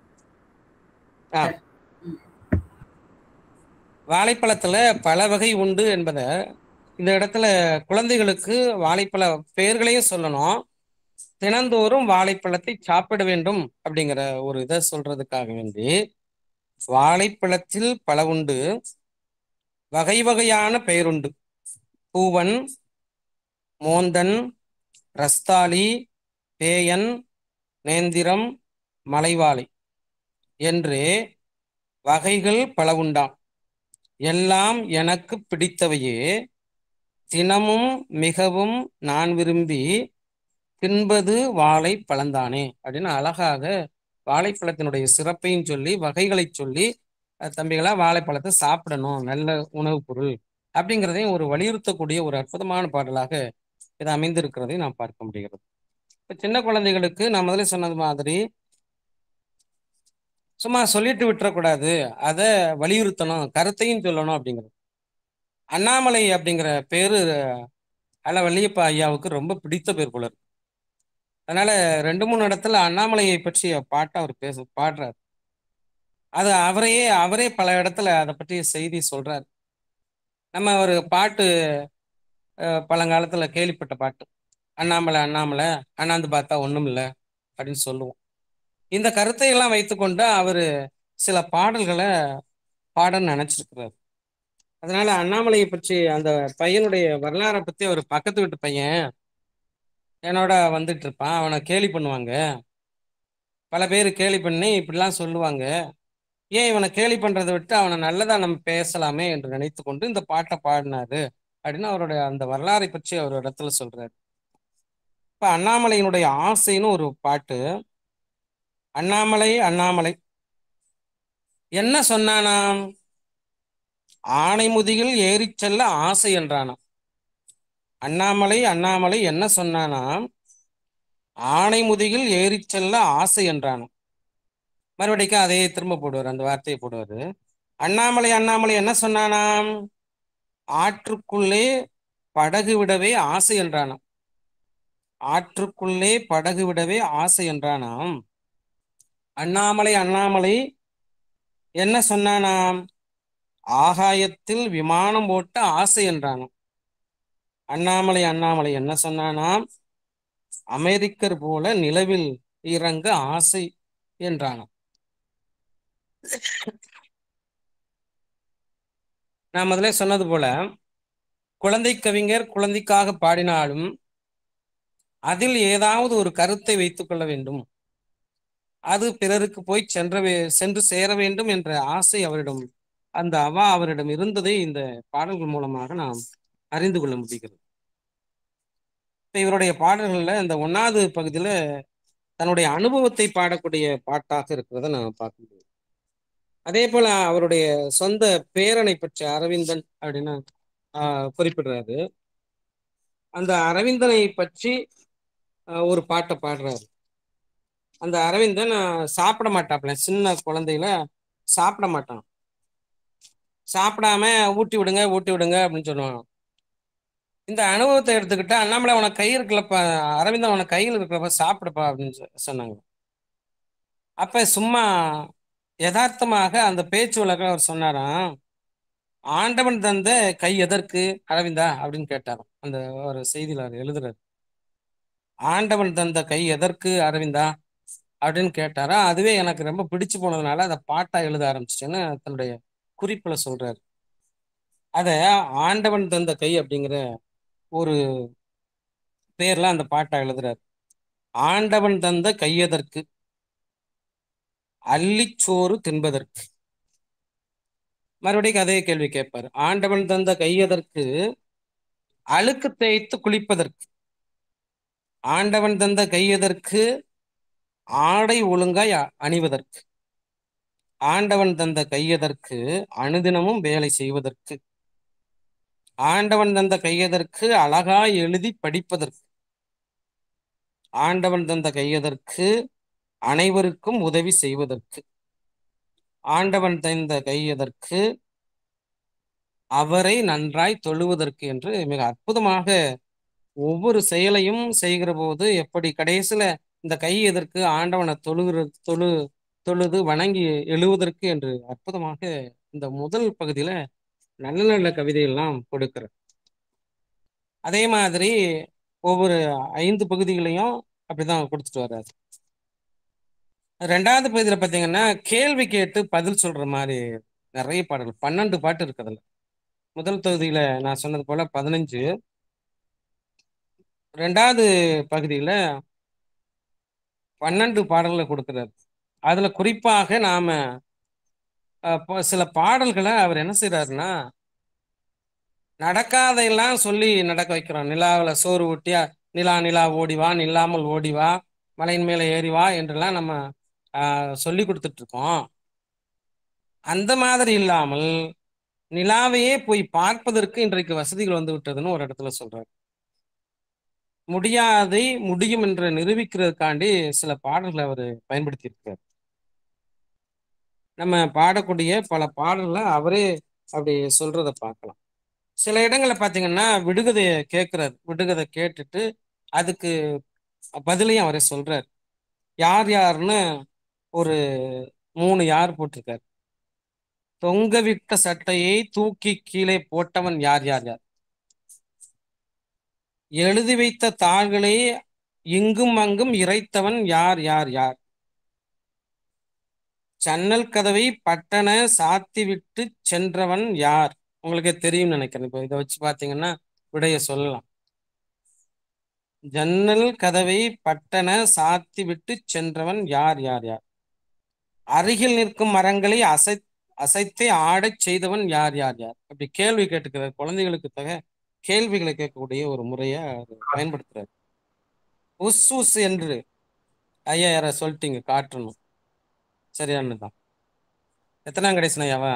ஆ ம். வாழைப்பழத்துல பல வகை உண்டு என்பதை இந்த இடத்துல குழந்தைகளுக்கு வாழைப்பழ பெயர்களையும் சொல்லணும் தினந்தோறும் வாழைப்பழத்தை சாப்பிட வேண்டும் அப்படிங்கிற ஒரு இதை சொல்றதுக்காக வேண்டி வாழைப்பழத்தில் பல உண்டு வகை வகையான பெயருண்டு பூவன் மோந்தன் ரஸ்தாளி பேயன் நேந்திரம் மலைவாழை என்று வகைகள் பல உண்டாம் எல்லாம் எனக்கு பிடித்தவையே தினமும் மிகவும் நான் விரும்பி தின்பது வாழை பழந்தானே அப்படின்னு அழகாக வாழைப்பழத்தினுடைய சிறப்பையும் சொல்லி வகைகளை சொல்லி அஹ் தம்பிகளா வாழைப்பழத்தை சாப்பிடணும் நல்ல உணவுப் பொருள் அப்படிங்கிறதையும் ஒரு வலியுறுத்தக்கூடிய ஒரு அற்புதமான பாடலாக இது அமைந்திருக்கிறதை நாம் பார்க்க முடிகிறது இப்ப சின்ன குழந்தைகளுக்கு நான் முதல்ல சொன்னது மாதிரி சும்மா சொல்லிட்டு விட்டுறக்கூடாது அதை வலியுறுத்தணும் கருத்தையும் சொல்லணும் அப்படிங்கிறது அண்ணாமலை அப்படிங்கிற பேரு அல்ல வள்ளியப்பா ஐயாவுக்கு ரொம்ப பிடித்த பேர் போல இருக்கு அதனால ரெண்டு மூணு இடத்துல அண்ணாமலையை பற்றிய பாட்டை அவர் பேச பாடுறார் அது அவரையே அவரே பல இடத்துல அதை பற்றி செய்தி சொல்றார் நம்ம ஒரு பாட்டு அஹ், பழங்காலத்துல கேள்விப்பட்ட பாட்டு அண்ணாமலை அண்ணாமலை அண்ணாந்து பார்த்தா ஒண்ணும் இல்லை அப்படின்னு சொல்லுவோம் இந்த கருத்தை எல்லாம் வைத்துக்கொண்டு அவரு சில பாடல்களை பாட நினைச்சிருக்கிறார் அதனால அண்ணாமலையை பற்றி அந்த பையனுடைய வரலாறை பத்தி அவர் பக்கத்து வீட்டு பையன் என்னோட வந்துட்டு இருப்பான் அவனை கேலி பண்ணுவாங்க பல பேர் கேலி பண்ணி இப்படிலாம் சொல்லுவாங்க ஏன் இவனை கேலி பண்றதை விட்டு அவனை நல்லதா நம்ம பேசலாமே என்று நினைத்து கொண்டு இந்த பாட்டை பாடினாரு அப்படின்னு அவருடைய அந்த வரலாறை பற்றி அவர் இடத்துல சொல்றாரு இப்ப அண்ணாமலையினுடைய ஆசைன்னு ஒரு பாட்டு அண்ணாமலை அண்ணாமலை என்ன சொன்னானாம் ஆனை முதுகில் ஏறிச் செல்ல ஆசை என்றானாம் அண்ணாமலை அண்ணாமலை என்ன சொன்னானாம் ஆனை முதுகில் ஏறிச் செல்ல ஆசை என்றானாம் மறுபடிக்கும் அதே திரும்ப போடுவார் அந்த வார்த்தையை போடுவாரு அண்ணாமலை அண்ணாமலை என்ன சொன்னானாம் ஆற்றுக்குள்ளே படகு விடவே ஆசை என்றானாம் ஆற்றுக்குள்ளே படகு விடவே ஆசை என்றானாம் அண்ணாமலை அண்ணாமலை என்ன சொன்னானாம் ஆகாயத்தில் விமானம் ஓட்ட ஆசை என்றானாம் அண்ணாமலை அண்ணாமலை என்ன சொன்னானாம் அமெரிக்கர் போல நிலவில் இறங்க ஆசை என்றானாம் நான் முதல்ல சொன்னது போல குழந்தை கவிஞர் குழந்தைக்காக பாடினாலும் அதில் ஏதாவது ஒரு கருத்தை வைத்துக் கொள்ள வேண்டும் அது பிறருக்கு போய் சென்ற வே- சென்று சேர வேண்டும் என்ற ஆசை அவரிடம் அந்த அவா அவரிடம் இருந்ததை இந்த பாடல்கள் மூலமாக நாம் அறிந்து கொள்ள முடிகிறது இப்ப இவருடைய பாடல்கள்ல இந்த ஒன்னாவது பகுதியில தன்னுடைய அனுபவத்தை பாடக்கூடிய பாட்டாக இருக்கிறத நான் பார்க்க முடியும் அதே போல அவருடைய சொந்த பேரனை பற்றி அரவிந்தன் அப்படின்னு ஆஹ், குறிப்பிடுறாரு அந்த அரவிந்தனை பற்றி ஆஹ், ஒரு பாட்டை பாடுறாரு அந்த அரவிந்தன் ஆஹ், சாப்பிட மாட்டாப்ல சின்ன குழந்தையில சாப்பிட மாட்டான் சாப்பிடாம ஊட்டி விடுங்க ஊட்டி விடுங்க அப்படின்னு சொல்லுவான் இந்த அனுபவத்தை எடுத்துக்கிட்டு அண்ணாமலை உனக்கு கை இருக்குல்லப்பா அரவிந்தன் உனக்கு கையில் இருக்கிறப்ப சாப்பிடுப்பா அப்படின்னு சொ- சொன்னாங்க அப்ப சும்மா யதார்த்தமாக அந்த பேச்சு வழக்கில் அவர் சொன்னாராம் ஆண்டவன் தந்த கை எதற்கு அரவிந்தா அப்படின்னு கேட்டாராம் அந்த ஒரு செய்தியில் அவர் எழுதுறாரு ஆண்டவன் தந்த கை எதற்கு அரவிந்தா அப்படின்னு கேட்டாரா அதுவே எனக்கு ரொம்ப பிடிச்சு போனதுனால அதை பாட்டா எழுத ஆரம்பிச்சிட்டேன்னு தன்னுடைய குறிப்புல சொல்றாரு அத ஆண்டவன் தந்த கை அப்படிங்கிற ஒரு பேர்ல அந்த பாட்டா எழுதுறாரு ஆண்டவன் தந்த கையதற்கு அள்ளிச்சோறு தின்பதற்கு மறுபடியும் அதே கேள்வி கேட்பாரு ஆண்டவன் தந்த கையதற்கு அழுக்கு தேய்த்து குளிப்பதற்கு ஆண்டவன் தந்த கையதற்கு ஆடை ஒழுங்காய் அ- அணிவதற்கு ஆண்டவன் தந்த கையதற்கு அனுதினமும் வேலை செய்வதற்கு ஆண்டவன் தந்த கையதற்கு அழகாய் எழுதி படிப்பதற்கு ஆண்டவன் தந்த கையதற்கு அனைவருக்கும் உதவி செய்வதற்கு ஆண்டவன் தந்த கையதற்கு அவரை நன்றாய் தொழுவதற்கு என்று மிக அற்புதமாக ஒவ்வொரு செயலையும் செய்கிற போது எப்படி கடைசியில இந்த கை எதற்கு ஆண்டவனை தொழுகிற தொழு தொழுது வணங்கி எழுவதற்கு என்று அற்புதமாக இந்த முதல் பகுதியில நல்ல நல்ல கவிதையெல்லாம் கொடுக்கிறார் அதே மாதிரி ஒவ்வொரு ஐந்து பகுதிகளையும் அப்படிதான் கொடுத்துட்டு வர்றாரு ரெண்டாவது பகுதியில பாத்தீங்கன்னா கேள்வி கேட்டு பதில் சொல்ற மாதிரி நிறைய பாடல்கள் பன்னெண்டு பாட்டு இருக்கு அதுல முதல் தொகுதியில நான் சொன்னது போல பதினஞ்சு ரெண்டாவது பகுதியில பன்னெண்டு பாடல்களை கொடுக்கிறார் அதுல குறிப்பாக நாம அஹ், இப்போ சில பாடல்களை அவர் என்ன செய்யறாருன்னா நடக்காதையெல்லாம் சொல்லி நடக்க வைக்கிறோம் நிலாவுல சோறு ஊட்டியா நிலா நிலா ஓடி வா நில்லாமல் ஓடி வா மலையின் மேலே ஏறி வா என்றெல்லாம் நம்ம ஆஹ், சொல்லி கொடுத்துட்டு இருக்கோம் அந்த மாதிரி இல்லாமல் நிலாவையே போய் பார்ப்பதற்கு இன்றைக்கு வசதிகள் வந்து விட்டதுன்னு ஒரு இடத்துல சொல்றாரு முடியாதை முடியும் என்று நிரூபிக்கிறதுக்காண்டி சில பாடல்களை அவர் பயன்படுத்தி இருக்கிறார் நம்ம பாடக்கூடிய பல பாடல்களை அவரே அப்படி சொல்றத பார்க்கலாம் சில இடங்கள்ல பாத்தீங்கன்னா விடுகதையை கேட்கிறார் விடுகதை கேட்டுட்டு அதுக்கு பதிலையும் அவரே சொல்றார் யார் யாருன்னு ஒரு மூணு யார் போட்டிருக்காரு தொங்கவிட்ட சட்டையை தூக்கி கீழே போட்டவன் யார் யார் யார் எழுதி வைத்த தாள்களை இங்கும் அங்கும் இறைத்தவன் யார் யார் யார் ஜன்னல் கதவை பட்டன சாத்தி விட்டு சென்றவன் யார் உங்களுக்கே தெரியும் நினைக்கிறேன் இப்போ இதை வச்சு பாத்தீங்கன்னா விடைய சொல்லலாம் ஜன்னல் கதவை பட்டன சாத்தி விட்டு சென்றவன் யார் யார் யார் அருகில் நிற்கும் மரங்களை அசை அசைத்தே ஆடச் செய்தவன் யார் யார் யார் அப்படி கேள்வி கேட்டுக்கிறார் குழந்தைகளுக்கு தக கேள்விகளை கேட்கக்கூடிய ஒரு முறையை அவர் பயன்படுத்துறாரு உஸ் உஸ் என்று ஐயா யார சொல்லிட்டீங்க காட்டணும் சரியானதுதான் எத்தனாம் கடைசி ஐயாவா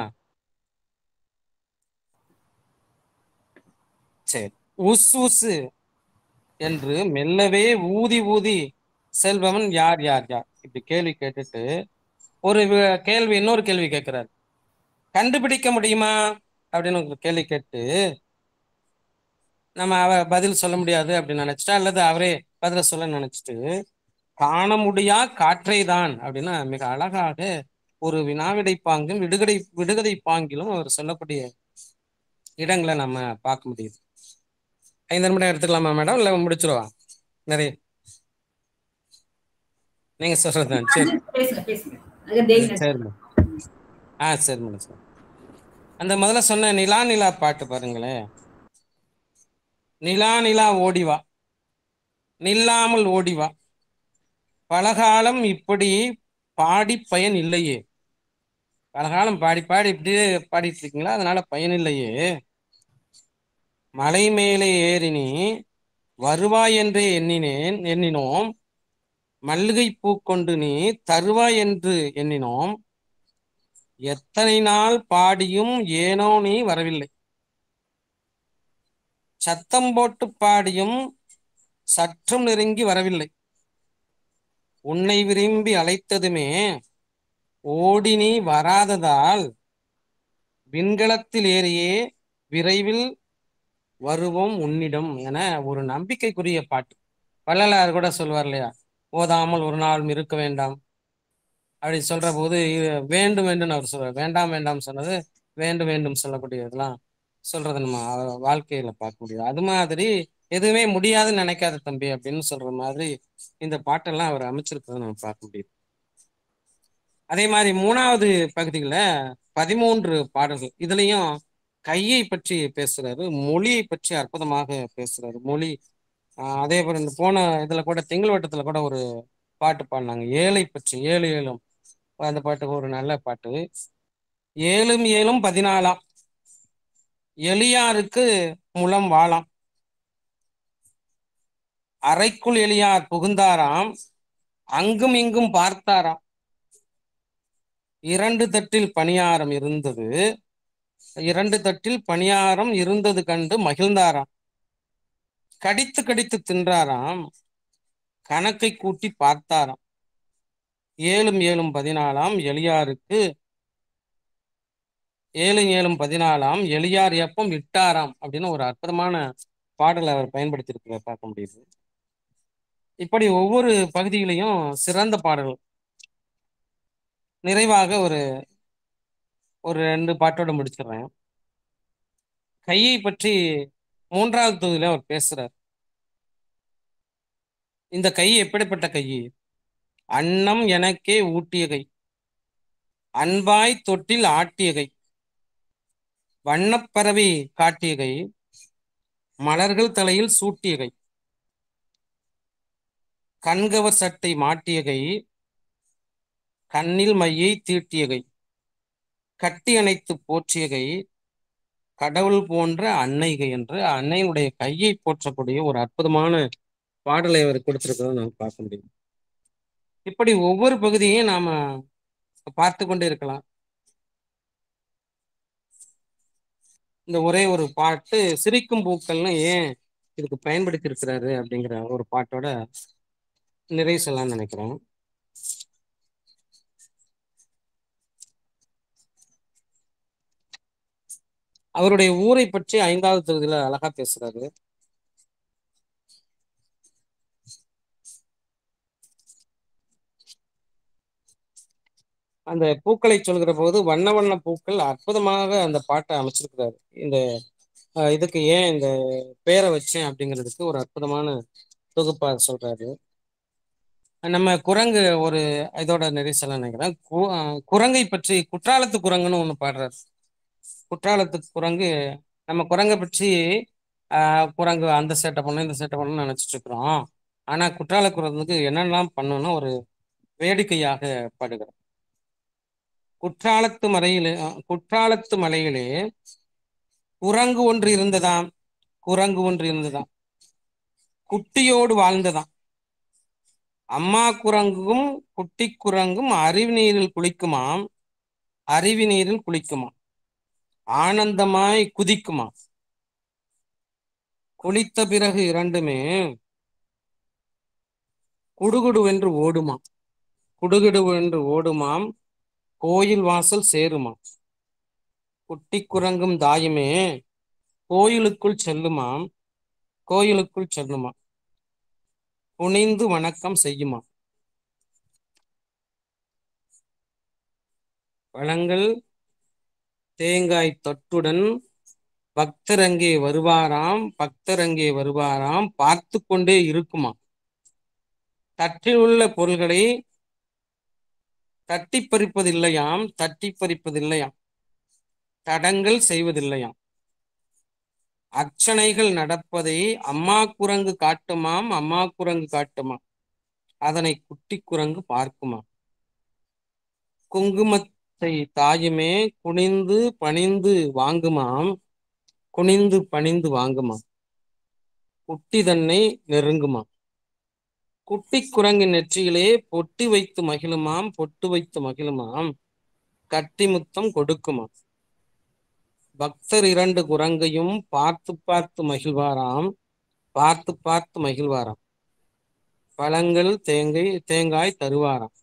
சரி உஸ் உஸ் என்று மெல்லவே ஊதி ஊதி செல்பவன் யார் யார் யார் இப்படி கேள்வி கேட்டுட்டு ஒரு வி- கேள்வி இன்னொரு கேள்வி கேட்கிறார் கண்டுபிடிக்க முடியுமா அப்படின்னு ஒரு கேள்வி கேட்டு நம்ம அவ பதில் சொல்ல முடியாது அப்படின்னு நினைச்சிட்டா அல்லது அவரே பதில சொல்ல நினைச்சிட்டு காண முடியா காற்றை தான் அப்படின்னா மிக அழகாக ஒரு வினாவிடை பாங்கும் விடுகதை விடுகதை பாங்கிலும் அவர் சொல்லக்கூடிய இடங்களை நம்ம பார்க்க முடியுது ஐந்து நிமிடம் எடுத்துக்கலாமா மேடம் இல்ல முடிச்சிருவா நிறைய நீங்க சொல்றதுதான் சரி பேசுங்க பேசுங்க அங்க தேவி சரி மேடம் ஆ சரி மேடம் சரி அந்த முதல்ல சொன்ன நிலா நிலா பாட்டு பாருங்களேன் நிலா நிலா ஓடிவா நில்லாமல் ஓடிவா பலகாலம் இப்படி பாடி பயன் இல்லையே பலகாலம் பாடி பாடி இப்படியே பாடிட்டு இருக்கீங்களா அதனால பயன் இல்லையே மலை மேலே ஏறினி வருவாய் என்றே எண்ணினேன் எண்ணினோம் மல்லிகை பூ கொண்டு நீ தருவாய் என்று எண்ணினோம் எத்தனை நாள் பாடியும் ஏனோ நீ வரவில்லை சத்தம் போட்டு பாடியும் சற்றும் நெருங்கி வரவில்லை உன்னை விரும்பி அழைத்ததுமே ஓடி நீ வராததால் விண்கலத்தில் ஏறியே விரைவில் வருவோம் உன்னிடம் என ஒரு நம்பிக்கைக்குரிய பாட்டு வள்ளலார் கூட சொல்வார் இல்லையா ஓதாமல் ஒரு நாள் இருக்க வேண்டாம் அப்படி சொல்ற போது இ- வேண்டும் வேண்டும் அவர் சொல்றார் வேண்டாம் வேண்டாம் சொன்னது வேண்டும் வேண்டும் சொல்லக்கூடியதெல்லாம் சொல்றதை நம்ம அவ- வாழ்க்கையில பார்க்க முடியும் அது மாதிரி எதுவுமே முடியாதுன்னு நினைக்காத தம்பி அப்படின்னு சொல்ற மாதிரி இந்த பாட்டெல்லாம் அவர் அமைச்சிருக்கிறத நம்ம பார்க்க முடியுது அதே மாதிரி மூணாவது பகுதியில பதிமூன்று பாடல்கள் இதுலயும் கையை பற்றி பேசுறாரு மொழியை பற்றி அற்புதமாக பேசுறாரு மொழி ஆஹ் அதே போல இந்த போன இதுல கூட திங்கள் வட்டத்துல கூட ஒரு பாட்டு பாடினாங்க ஏழை பற்றி ஏழு ஏழும் அந்த பாட்டுக்கு ஒரு நல்ல பாட்டு ஏழும் ஏழும் பதினாலாம் எளியாருக்கு முலம் வாளாம் அறைக்குள் எளியார் புகுந்தாராம் அங்கும் இங்கும் பார்த்தாராம் இரண்டு தட்டில் பணியாரம் இருந்தது இரண்டு தட்டில் பணியாரம் இருந்தது கண்டு மகிழ்ந்தாராம் கடித்து கடித்து தின்றாராம் கணக்கை கூட்டி பார்த்தாராம் ஏழும் ஏழும் பதினாலாம் எளியாருக்கு ஏழு ஏழும் பதினாலாம் எளியார் எப்பம் விட்டாராம் அப்படின்னு ஒரு அற்புதமான பாடலை அவர் பயன்படுத்தி பார்க்க முடியுது இப்படி ஒவ்வொரு பகுதியிலையும் சிறந்த பாடல் நிறைவாக ஒரு ஒரு ரெண்டு பாட்டோட முடிச்சிடுறேன் கையை பற்றி மூன்றாவது தொகுதியில அவர் பேசுறார் இந்த கை எப்படிப்பட்ட கை அன்னம் எனக்கே ஊட்டிய கை அன்பாய் தொட்டில் ஆட்டிய கை வண்ணப்பறவை காட்டிய கை மலர்கள் தலையில் சூட்டிய கை கண்கவர் சட்டை மாட்டிய கை கண்ணில் மையை தீட்டிய கை கட்டி அணைத்து போற்றிய கை கடவுள் போன்ற அன்னைகை என்று அன்னையினுடைய கையை போற்றக்கூடிய ஒரு அற்புதமான பாடலை அவர் கொடுத்திருக்கிறத நாம் பார்க்க முடியும் இப்படி ஒவ்வொரு பகுதியையும் நாம பார்த்து கொண்டே இருக்கலாம் இந்த ஒரே ஒரு பாட்டு சிரிக்கும் பூக்கள்னு ஏன் இதுக்கு பயன்படுத்தி இருக்கிறாரு அப்படிங்கிற ஒரு பாட்டோட நிறைவு சொல்லலாம்னு நினைக்கிறேன் அவருடைய ஊரை பற்றி ஐந்தாவது தொகுதியில அழகா பேசுறாரு அந்த பூக்களை சொல்கிற போது வண்ண வண்ண பூக்கள் அற்புதமாக அந்த பாட்டை அமைச்சிருக்கிறாரு இந்த அஹ், இதுக்கு ஏன் இந்த பேரை வச்சேன் அப்படிங்கிறதுக்கு ஒரு அற்புதமான தொகுப்பா சொல்றாரு நம்ம குரங்கு ஒரு இதோட நெரிசல நினைக்கிறேன் கு- அஹ், குரங்கை பற்றி குற்றாலத்து குரங்குன்னு ஒண்ணு பாடுறாரு குற்றாலத்து குரங்கு நம்ம குரங்கை பற்றி ஆஹ் குரங்கு அந்த சேட்டை பண்ணும் இந்த சேட்டை பண்ணணும்னு நினைச்சிட்டு இருக்கிறோம் ஆனா குற்றால குரங்குக்கு என்னெல்லாம் பண்ணணும்னா ஒரு வேடிக்கையாக பாடுகிறோம் குற்றாலத்து மலையிலே அஹ், குற்றாலத்து மலையிலே குரங்கு ஒன்று இருந்ததாம் குரங்கு ஒன்று இருந்ததாம் குட்டியோடு வாழ்ந்ததாம் அம்மா குரங்கும் குட்டி குரங்கும் அருவி நீரில் குளிக்குமாம் அருவி நீரில் குளிக்குமாம் ஆனந்தமாய் குதிக்குமா குளித்த பிறகு இரண்டுமே குடுகுடுவென்று ஓடுமா குடுகுடுவென்று ஓடுமாம் கோயில் வாசல் சேருமாம் குட்டி குரங்கும் தாயுமே கோயிலுக்குள் செல்லுமாம் கோயிலுக்குள் செல்லுமா குனிந்து வணக்கம் செய்யுமா பழங்கள் தேங்காய் தொட்டுடன் பக்தர் அங்கே வருவாராம் பக்தர் அங்கே வருவாராம் பார்த்து கொண்டே இருக்குமா தட்டில் உள்ள பொருள்களை தட்டி பறிப்பதில்லையாம் தட்டி பறிப்பதில்லையாம் தடங்கள் செய்வதில்லையாம் அர்ச்சனைகள் நடப்பதை அம்மா குரங்கு காட்டுமாம் அம்மா குரங்கு காட்டுமாம் அதனை குட்டி குரங்கு பார்க்குமா குங்குமத்தை தாயுமே குனிந்து பணிந்து வாங்குமாம் குனிந்து பணிந்து வாங்குமாம் குட்டி தன்னை நெருங்குமாம் குட்டி குரங்கின் நெற்றியிலே பொட்டி வைத்து மகிழுமாம் பொட்டு வைத்து மகிழுமாம் கட்டி முத்தம் கொடுக்குமா பக்தர் இரண்டு குரங்கையும் பார்த்து பார்த்து மகிழ்வாராம் பார்த்து பார்த்து மகிழ்வாராம் பழங்கள் தேங்காய் தேங்காய் தருவாராம்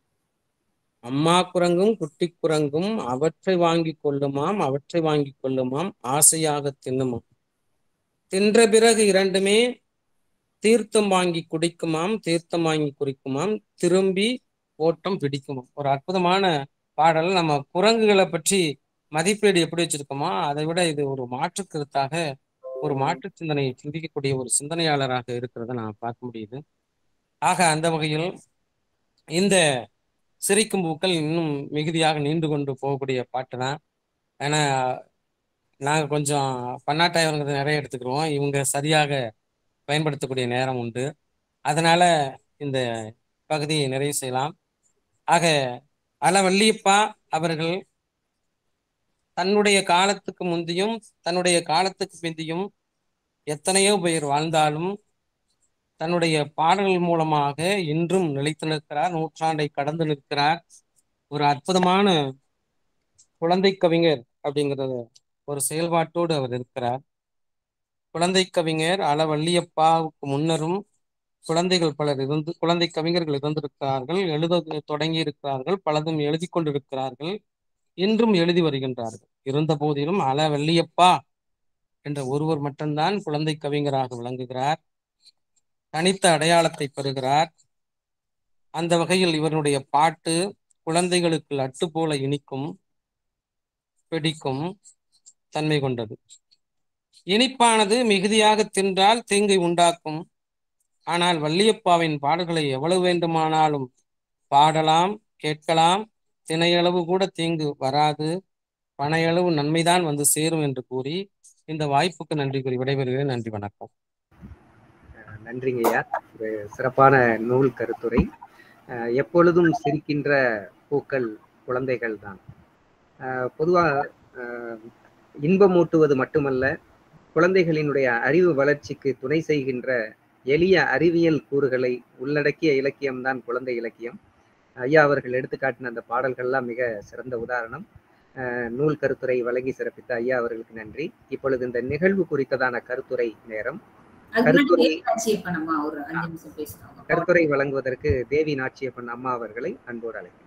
அம்மா குரங்கும் குட்டி குரங்கும் அவற்றை வாங்கி கொள்ளுமாம் அவற்றை வாங்கி கொள்ளுமாம் ஆசையாக தின்னுமாம் தின்ற பிறகு இரண்டுமே தீர்த்தம் வாங்கி குடிக்குமாம் தீர்த்தம் வாங்கி குடிக்குமாம் திரும்பி ஓட்டம் பிடிக்குமாம் ஒரு அற்புதமான பாடல் நம்ம குரங்குகளை பற்றி மதிப்பீடு எப்படி வச்சிருக்கோமோ அதை விட இது ஒரு மாற்று கருத்தாக ஒரு மாற்று சிந்தனையை சிந்திக்கக்கூடிய ஒரு சிந்தனையாளராக இருக்கிறத நான் பார்க்க முடியுது ஆக அந்த வகையில் இந்த சிரிக்கும் பூக்கள் இன்னும் மிகுதியாக நீண்டு கொண்டு போகக்கூடிய பாட்டு தான் ஏன்னா நாங்கள் கொஞ்சம் பன்னாட்டாயவங்கிறத நிறைய எடுத்துக்கிறோம் இவங்க சரியாக பயன்படுத்தக்கூடிய நேரம் உண்டு அதனால இந்த பகுதியை நிறைவு செய்யலாம் ஆக அளவல்லியப்பா அவர்கள் தன்னுடைய காலத்துக்கு முந்தியும் தன்னுடைய காலத்துக்கு பிந்தியும் எத்தனையோ பேர் வாழ்ந்தாலும் தன்னுடைய பாடல்கள் மூலமாக இன்றும் நிலைத்து நிற்கிறார் நூற்றாண்டை கடந்து நிற்கிறார் ஒரு அற்புதமான குழந்தை கவிஞர் அப்படிங்கிறத ஒரு செயல்பாட்டோடு அவர் இருக்கிறார் குழந்தை கவிஞர் அளவல்லியப்பாவுக்கு முன்னரும் குழந்தைகள் பலர் இருந்து குழந்தை கவிஞர்கள் இருந்திருக்கிறார்கள் எழுத தொடங்கி இருக்கிறார்கள் பலதும் எழுதி கொண்டிருக்கிறார்கள் இன்றும் எழுதி வருகின்றார்கள் இருந்த போதிலும் அளவல்லியப்பா என்ற ஒருவர் மட்டும்தான் குழந்தை கவிஞராக விளங்குகிறார் தனித்த அடையாளத்தை பெறுகிறார் அந்த வகையில் இவருடைய பாட்டு குழந்தைகளுக்கு லட்டு போல இனிக்கும் பிடிக்கும் தன்மை கொண்டது இனிப்பானது மிகுதியாக தின்றால் தீங்கை உண்டாக்கும் ஆனால் வள்ளியப்பாவின் பாடல்களை எவ்வளவு வேண்டுமானாலும் பாடலாம் கேட்கலாம் தினையளவு கூட தீங்கு வராது பனையளவு நன்மைதான் வந்து சேரும் என்று கூறி இந்த வாய்ப்புக்கு நன்றி கூறி விடைபெறுகிறேன் நன்றி வணக்கம் நன்றிங்க ஐயா ஒரு சிறப்பான நூல் கருத்துரை எப்பொழுதும் சிரிக்கின்ற பூக்கள் குழந்தைகள் தான் பொதுவாக இன்பமூட்டுவது மட்டுமல்ல குழந்தைகளினுடைய அறிவு வளர்ச்சிக்கு துணை செய்கின்ற எளிய அறிவியல் கூறுகளை உள்ளடக்கிய இலக்கியம்தான் குழந்தை இலக்கியம் ஐயா அவர்கள் எடுத்துக்காட்டின அந்த பாடல்கள்லாம் மிக சிறந்த உதாரணம் நூல் கருத்துரை வழங்கி சிறப்பித்த ஐயா அவர்களுக்கு நன்றி இப்பொழுது இந்த நிகழ்வு குறித்ததான கருத்துரை நேரம் கருத்துரை கருத்துரை வழங்குவதற்கு தேவி நாச்சியப்பன் அம்மா அவர்களை அன்போடு அழைக்கிறேன்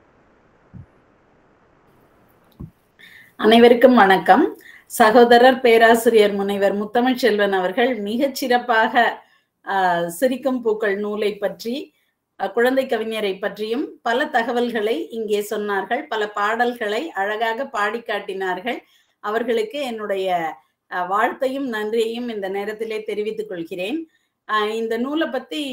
அனைவருக்கும் வணக்கம் சகோதரர் பேராசிரியர் முனைவர் முத்தமிழ் செல்வன் அவர்கள் மிகச் சிறப்பாக சிரிக்கும் பூக்கள் நூலை பற்றி குழந்தை கவிஞரை பற்றியும் பல தகவல்களை இங்கே சொன்னார்கள் பல பாடல்களை அழகாக பாடி காட்டினார்கள் அவர்களுக்கு என்னுடைய வாழ்த்தையும் நன்றியையும் இந்த நேரத்திலே தெரிவித்துக் கொள்கிறேன் இந்த நூலை பத்தி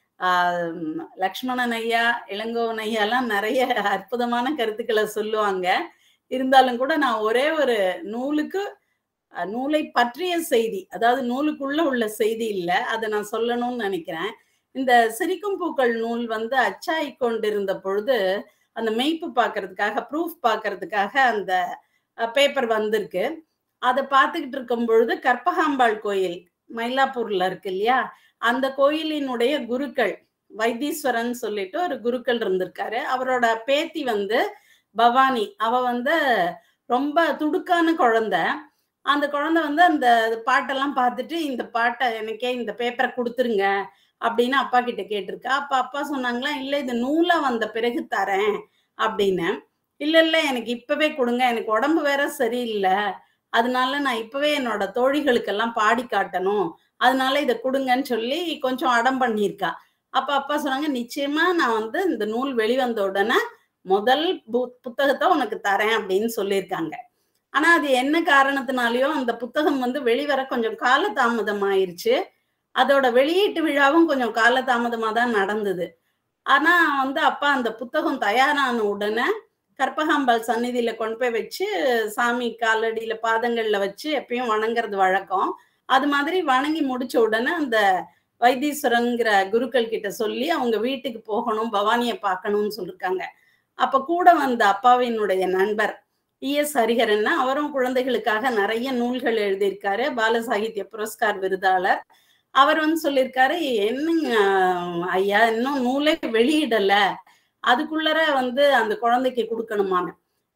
லக்ஷ்மணன் ஐயா இளங்கோவன் ஐயா எல்லாம் நிறைய அற்புதமான கருத்துக்களை சொல்லுவாங்க இருந்தாலும் கூட நான் ஒரே ஒரு நூலுக்கு நூலை பற்றிய செய்தி அதாவது நூலுக்குள்ள உள்ள செய்தி இல்லை அதை நான் சொல்லணும்னு நினைக்கிறேன் இந்த சிரிக்கும் பூக்கள் நூல் வந்து அச்சாய் கொண்டிருந்த பொழுது அந்த மெய்ப்பு பார்க்கறதுக்காக ப்ரூஃப் பார்க்கறதுக்காக அந்த பேப்பர் வந்திருக்கு அதை பார்த்துக்கிட்டு இருக்கும் பொழுது கற்பகாம்பாள் கோயில் மயிலாப்பூர்ல இருக்கு இல்லையா அந்த கோயிலினுடைய குருக்கள் வைத்தீஸ்வரன் சொல்லிட்டு ஒரு குருக்கள் இருந்திருக்காரு அவரோட பேத்தி வந்து பவானி அவ வந்து ரொம்ப துடுக்கான குழந்தை அந்த குழந்தை வந்து அந்த பாட்டெல்லாம் பார்த்துட்டு இந்த பாட்டை எனக்கே இந்த பேப்பரை கொடுத்துருங்க அப்படின்னு அப்பா கிட்ட கேட்டிருக்கா அப்ப அப்பா சொன்னாங்களா இல்ல இது நூலா வந்த பிறகு தரேன் அப்படின்னு இல்ல இல்ல எனக்கு இப்பவே கொடுங்க எனக்கு உடம்பு வேற சரியில்லை அதனால நான் இப்பவே என்னோட தோழிகளுக்கெல்லாம் பாடி காட்டணும் அதனால இதை கொடுங்கன்னு சொல்லி கொஞ்சம் அடம் பண்ணியிருக்கா அப்ப அப்பா சொன்னாங்க நிச்சயமா நான் வந்து இந்த நூல் வெளிவந்த உடனே முதல் புத்தகத்தை உனக்கு தரேன் அப்படின்னு சொல்லியிருக்காங்க ஆனா அது என்ன காரணத்தினாலயோ அந்த புத்தகம் வந்து வெளிவர கொஞ்சம் காலதாமதம் ஆயிருச்சு அதோட வெளியீட்டு விழாவும் கொஞ்சம் காலதாமதமா தான் நடந்தது ஆனா வந்து அப்பா அந்த புத்தகம் தயாரான உடனே கற்பகாம்பாள் சந்நிதியில கொண்டு போய் வச்சு சாமி காலடியில பாதங்கள்ல வச்சு எப்பயும் வணங்குறது வழக்கம் அது மாதிரி வணங்கி முடிச்ச உடனே அந்த வைத்தீஸ்வரங்கிற குருக்கள் கிட்ட சொல்லி அவங்க வீட்டுக்கு போகணும் பவானியை பார்க்கணும்னு சொல்லிருக்காங்க அப்ப கூட வந்த அப்பாவினுடைய நண்பர் இ எஸ் ஹரிஹரன் அவரும் குழந்தைகளுக்காக நிறைய நூல்கள் எழுதியிருக்காரு பால சாகித்ய புரஸ்கார் விருதாளர் அவர் வந்து சொல்லியிருக்காரு என்னங்க ஐயா இன்னும் நூலே வெளியிடல அதுக்குள்ளர வந்து அந்த குழந்தைக்கு கொடுக்கணுமான்னு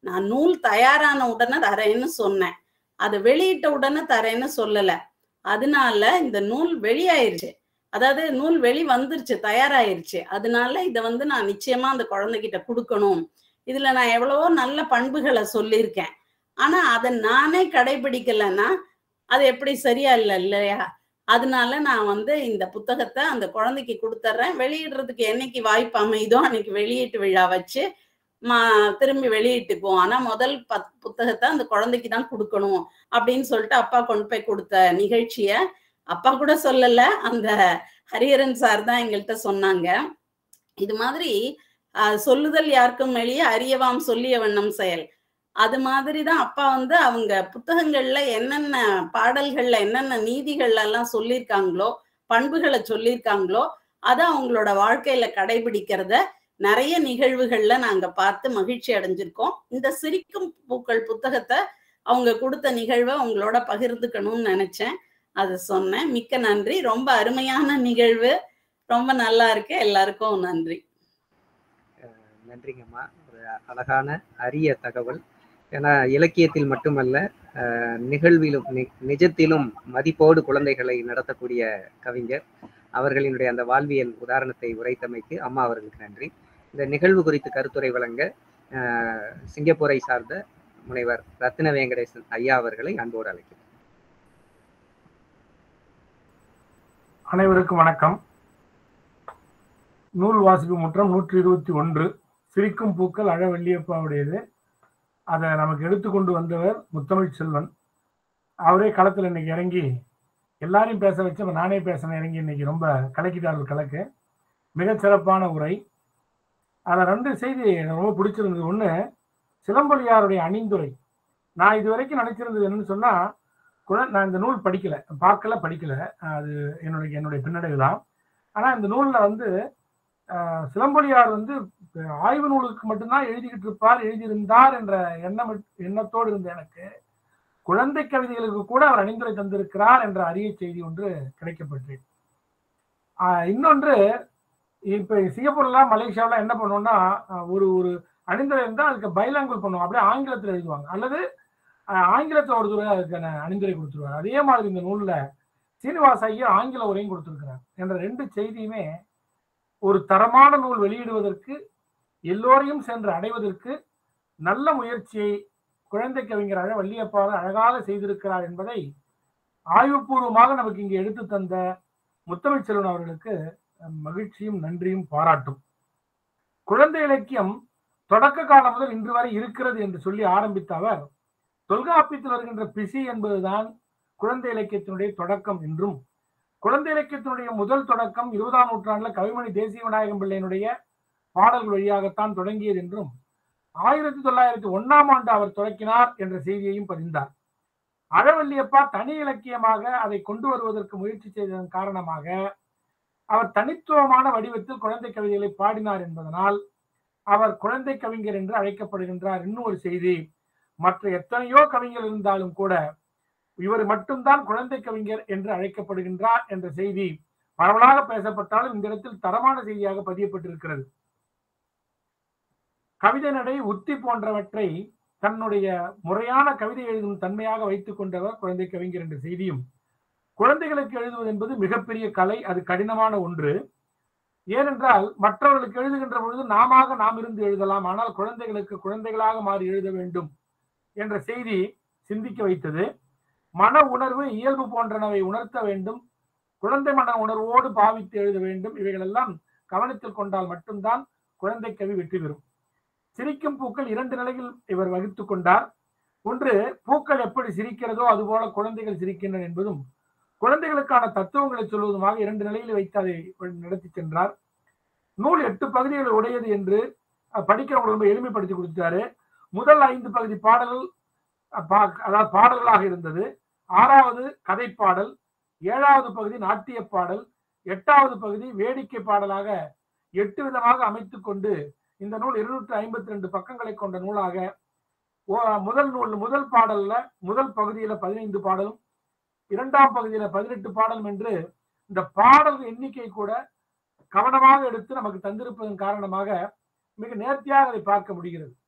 நான் நூல் தயாரான உடனே தரேன்னு சொன்னேன் அதை வெளியிட்ட உடனே தரேன்னு சொல்லல அதனால இந்த நூல் வெளியாயிருச்சு அதாவது நூல் வெளி வந்துருச்சு தயாராயிருச்சு அதனால இதை வந்து நான் நிச்சயமா அந்த குழந்தைகிட்ட கொடுக்கணும் இதுல நான் எவ்வளவோ நல்ல பண்புகளை சொல்லியிருக்கேன் ஆனா அதை நானே கடைபிடிக்கலைன்னா அது எப்படி சரியா இல்லை இல்லையா அதனால நான் வந்து இந்த புத்தகத்தை அந்த குழந்தைக்கு கொடுத்துட்றேன் வெளியிடுறதுக்கு என்னைக்கு வாய்ப்பு அமையுதோ அன்னைக்கு வெளியீட்டு விழா வச்சு மா திரும்பி வெளியிட்டுக்குவோம் ஆனா முதல் பத் புத்தகத்தை அந்த குழந்தைக்கு தான் கொடுக்கணும் அப்படின்னு சொல்லிட்டு அப்பா கொண்டு போய் கொடுத்த நிகழ்ச்சிய அப்பா கூட சொல்லல அந்த ஹரிஹரன் சார் தான் எங்கள்கிட்ட சொன்னாங்க இது மாதிரி ஆஹ், சொல்லுதல் யாருக்கும் வெளியே அறியவாம் சொல்லிய வண்ணம் செயல் அது மாதிரி தான் அப்பா வந்து அவங்க புத்தகங்கள்ல என்னென்ன பாடல்கள்ல என்னென்ன நீதிகள்ல எல்லாம் சொல்லியிருக்காங்களோ பண்புகளை சொல்லியிருக்காங்களோ அதை அவங்களோட வாழ்க்கையில கடைபிடிக்கிறத நிறைய நிகழ்வுகள்ல நாங்க பார்த்து மகிழ்ச்சி அடைஞ்சிருக்கோம் இந்த சிரிக்கும் பூக்கள் புத்தகத்தை அவங்க கொடுத்த நிகழ்வை உங்களோட பகிர்ந்துக்கணும்னு நினைச்சேன் அது சொன்னேன் மிக்க நன்றி ரொம்ப அருமையான நிகழ்வு ரொம்ப நல்லா இருக்கு எல்லாருக்கும் நன்றி நன்றிங்கம்மா ஒரு அழகான அரிய தகவல் ஏன்னா இலக்கியத்தில் மட்டுமல்ல அஹ், நிகழ்விலும் நி- நிஜத்திலும் மதிப்போடு குழந்தைகளை நடத்தக்கூடிய கவிஞர் அவர்களினுடைய அந்த வாழ்வியல் உதாரணத்தை உரைத்தமைக்கு அம்மா அவர்களுக்கு நன்றி இந்த நிகழ்வு குறித்து கருத்துரை வழங்க அஹ், சிங்கப்பூரை சார்ந்த முனைவர் ரத்ன வெங்கடேசன் ஐயா அவர்களை அன்போடு அழைக்கிறேன் அனைவருக்கும் வணக்கம் நூல் வாசிப்பு முற்றம் நூற்றி இருபத்தி ஒன்று சிரிக்கும் பூக்கள் அழவல்லியப்பாவுடையது அதை நமக்கு எடுத்துக்கொண்டு வந்தவர் முத்தமிழ் செல்வன் அவரே களத்தில் இன்னைக்கு இறங்கி எல்லாரையும் பேச வச்சு அப்ப நானே பேசினேன் இறங்கி இன்னைக்கு ரொம்ப கலக்கிட்டார்கள் கலக்கு மிகச் சிறப்பான உரை அதில் ரெண்டு செய்தி எனக்கு ரொம்ப பிடிச்சிருந்தது ஒன்று சிலம்பொலியாருடைய அணிந்துரை நான் இது வரைக்கும் நினைச்சிருந்தது என்னன்னு சொன்னா குழ- நான் இந்த நூல் படிக்கல பார்க்கல படிக்கல அது என்னுடைய என்னுடைய பின்னடைவு தான் ஆனா இந்த நூல்ல வந்து ஆஹ், சிலம்பொலியார் வந்து அஹ், ஆய்வு நூலுக்கு மட்டும்தான் எழுதிக்கிட்டு இருப்பார் எழுதியிருந்தார் என்ற எண்ணம் எண்ணத்தோடு இருந்த எனக்கு குழந்தை கவிதைகளுக்கு கூட அவர் அணிந்துரை தந்திருக்கிறார் என்ற அரிய செய்தி ஒன்று கிடைக்கப்பட்டது ஆஹ், இன்னொன்று இப்ப சிங்கப்பூர்லாம் மலேசியாவில் என்ன பண்ணுவோம்னா ஆஹ், ஒரு ஒரு அணிந்துரை இருந்தால் அதுக்கு பைலாங்குவல் பண்ணுவோம் அப்படியே ஆங்கிலத்தில் எழுதுவாங்க அல்லது ஆஹ், ஆங்கிலத்துல ஒரு தடவை அதுக்கான அணிந்துரை கொடுத்துருவார் அதே மாதிரி இந்த நூல்ல சீனிவாச ஐயர் ஆங்கில உரையும் கொடுத்திருக்கிறார் என்ற ரெண்டு செய்தியுமே ஒரு தரமான நூல் வெளியிடுவதற்கு எல்லோரையும் சென்று அடைவதற்கு நல்ல முயற்சியை குழந்தை கவிஞர் அழ வள்ளியப்பாறு அழகாக செய்திருக்கிறார் என்பதை ஆய்வுபூர்வமாக நமக்கு இங்கே எடுத்து தந்த முத்தமிழ் செல்வன் அவர்களுக்கு அஹ், மகிழ்ச்சியும் நன்றியும் பாராட்டும் குழந்தை இலக்கியம் தொடக்க காலம் முதல் இன்று வரை இருக்கிறது என்று சொல்லி ஆரம்பித்த அவர் தொல்காப்பியத்தில் வருகின்ற பிசி என்பதுதான் குழந்தை இலக்கியத்தினுடைய தொடக்கம் என்றும் குழந்தை இலக்கியத்தினுடைய முதல் தொடக்கம் இருபதாம் நூற்றாண்டுல கவிமணி தேசிய விநாயகம் பிள்ளையினுடைய பாடல்கள் வழியாகத்தான் தொடங்கியது என்றும் ஆயிரத்தி தொள்ளாயிரத்தி ஒன்னாம் ஆண்டு அவர் தொடக்கினார் என்ற செய்தியையும் பதிந்தார் அழவல்லியப்பா தனி இலக்கியமாக அதை கொண்டு வருவதற்கு முயற்சி செய்ததன் காரணமாக அவர் தனித்துவமான வடிவத்தில் குழந்தை கவிதைகளை பாடினார் என்பதனால் அவர் குழந்தை கவிஞர் என்று அழைக்கப்படுகின்றார் இன்னும் ஒரு செய்தி மற்ற எத்தனையோ கவிஞர் இருந்தாலும் கூட இவர் மட்டும்தான் குழந்தை கவிஞர் என்று அழைக்கப்படுகின்றார் என்ற செய்தி பரவலாக பேசப்பட்டாலும் இந்த இடத்தில் தரமான செய்தியாக பதியப்பட்டிருக்கிறது கவிதை நடை உத்தி போன்றவற்றை தன்னுடைய முறையான கவிதை எழுதும் தன்மையாக வைத்துக் கொண்டவர் குழந்தை கவிஞர் என்ற செய்தியும் குழந்தைகளுக்கு எழுதுவது என்பது மிகப்பெரிய கலை அது கடினமான ஒன்று ஏனென்றால் மற்றவர்களுக்கு எழுதுகின்ற பொழுது நாம நாம் இருந்து எழுதலாம் ஆனால் குழந்தைகளுக்கு குழந்தைகளாக மாறி எழுத வேண்டும் என்ற செய்தி சிந்திக்க வைத்தது மன உணர்வு இயல்பு போன்றனவை உணர்த்த வேண்டும் குழந்தை மன உணர்வோடு பாவித்து எழுத வேண்டும் இவைகளெல்லாம் கவனத்தில் கொண்டால் மட்டும்தான் குழந்தை கவி வெற்றி பெறும் சிரிக்கும் பூக்கள் இரண்டு நிலையில் இவர் வகுத்துக் கொண்டார் ஒன்று பூக்கள் எப்படி சிரிக்கிறதோ அதுபோல குழந்தைகள் சிரிக்கின்றன என்பதும் குழந்தைகளுக்கான தத்துவங்களை சொல்வதுமாக இரண்டு நிலையில் வைத்து அதை நடத்தி சென்றார் நூல் எட்டு பகுதிகள் உடையது என்று அஹ், படிக்கிறவங்களுக்கு ரொம்ப எளிமைப்படுத்தி கொடுத்தாரு முதல் ஐந்து பகுதி பாடல்கள் அஹ், பா- அதாவது பாடல்களாக இருந்தது ஆறாவது கதை பாடல் ஏழாவது பகுதி நாட்டிய பாடல் எட்டாவது பகுதி வேடிக்கை பாடலாக எட்டு விதமாக அமைத்துக் கொண்டு இந்த நூல் இருநூற்று ஐம்பத்தி ரெண்டு பக்கங்களை கொண்ட நூலாக ஓ- முதல் நூல் முதல் பாடல்ல முதல் பகுதியில பதினைந்து பாடலும் இரண்டாம் பகுதியில பதினெட்டு பாடலும் என்று இந்த பாடல் எண்ணிக்கை கூட கவனமாக எடுத்து நமக்கு தந்திருப்பதன் காரணமாக மிக நேர்த்தியாக அதை பார்க்க முடிகிறது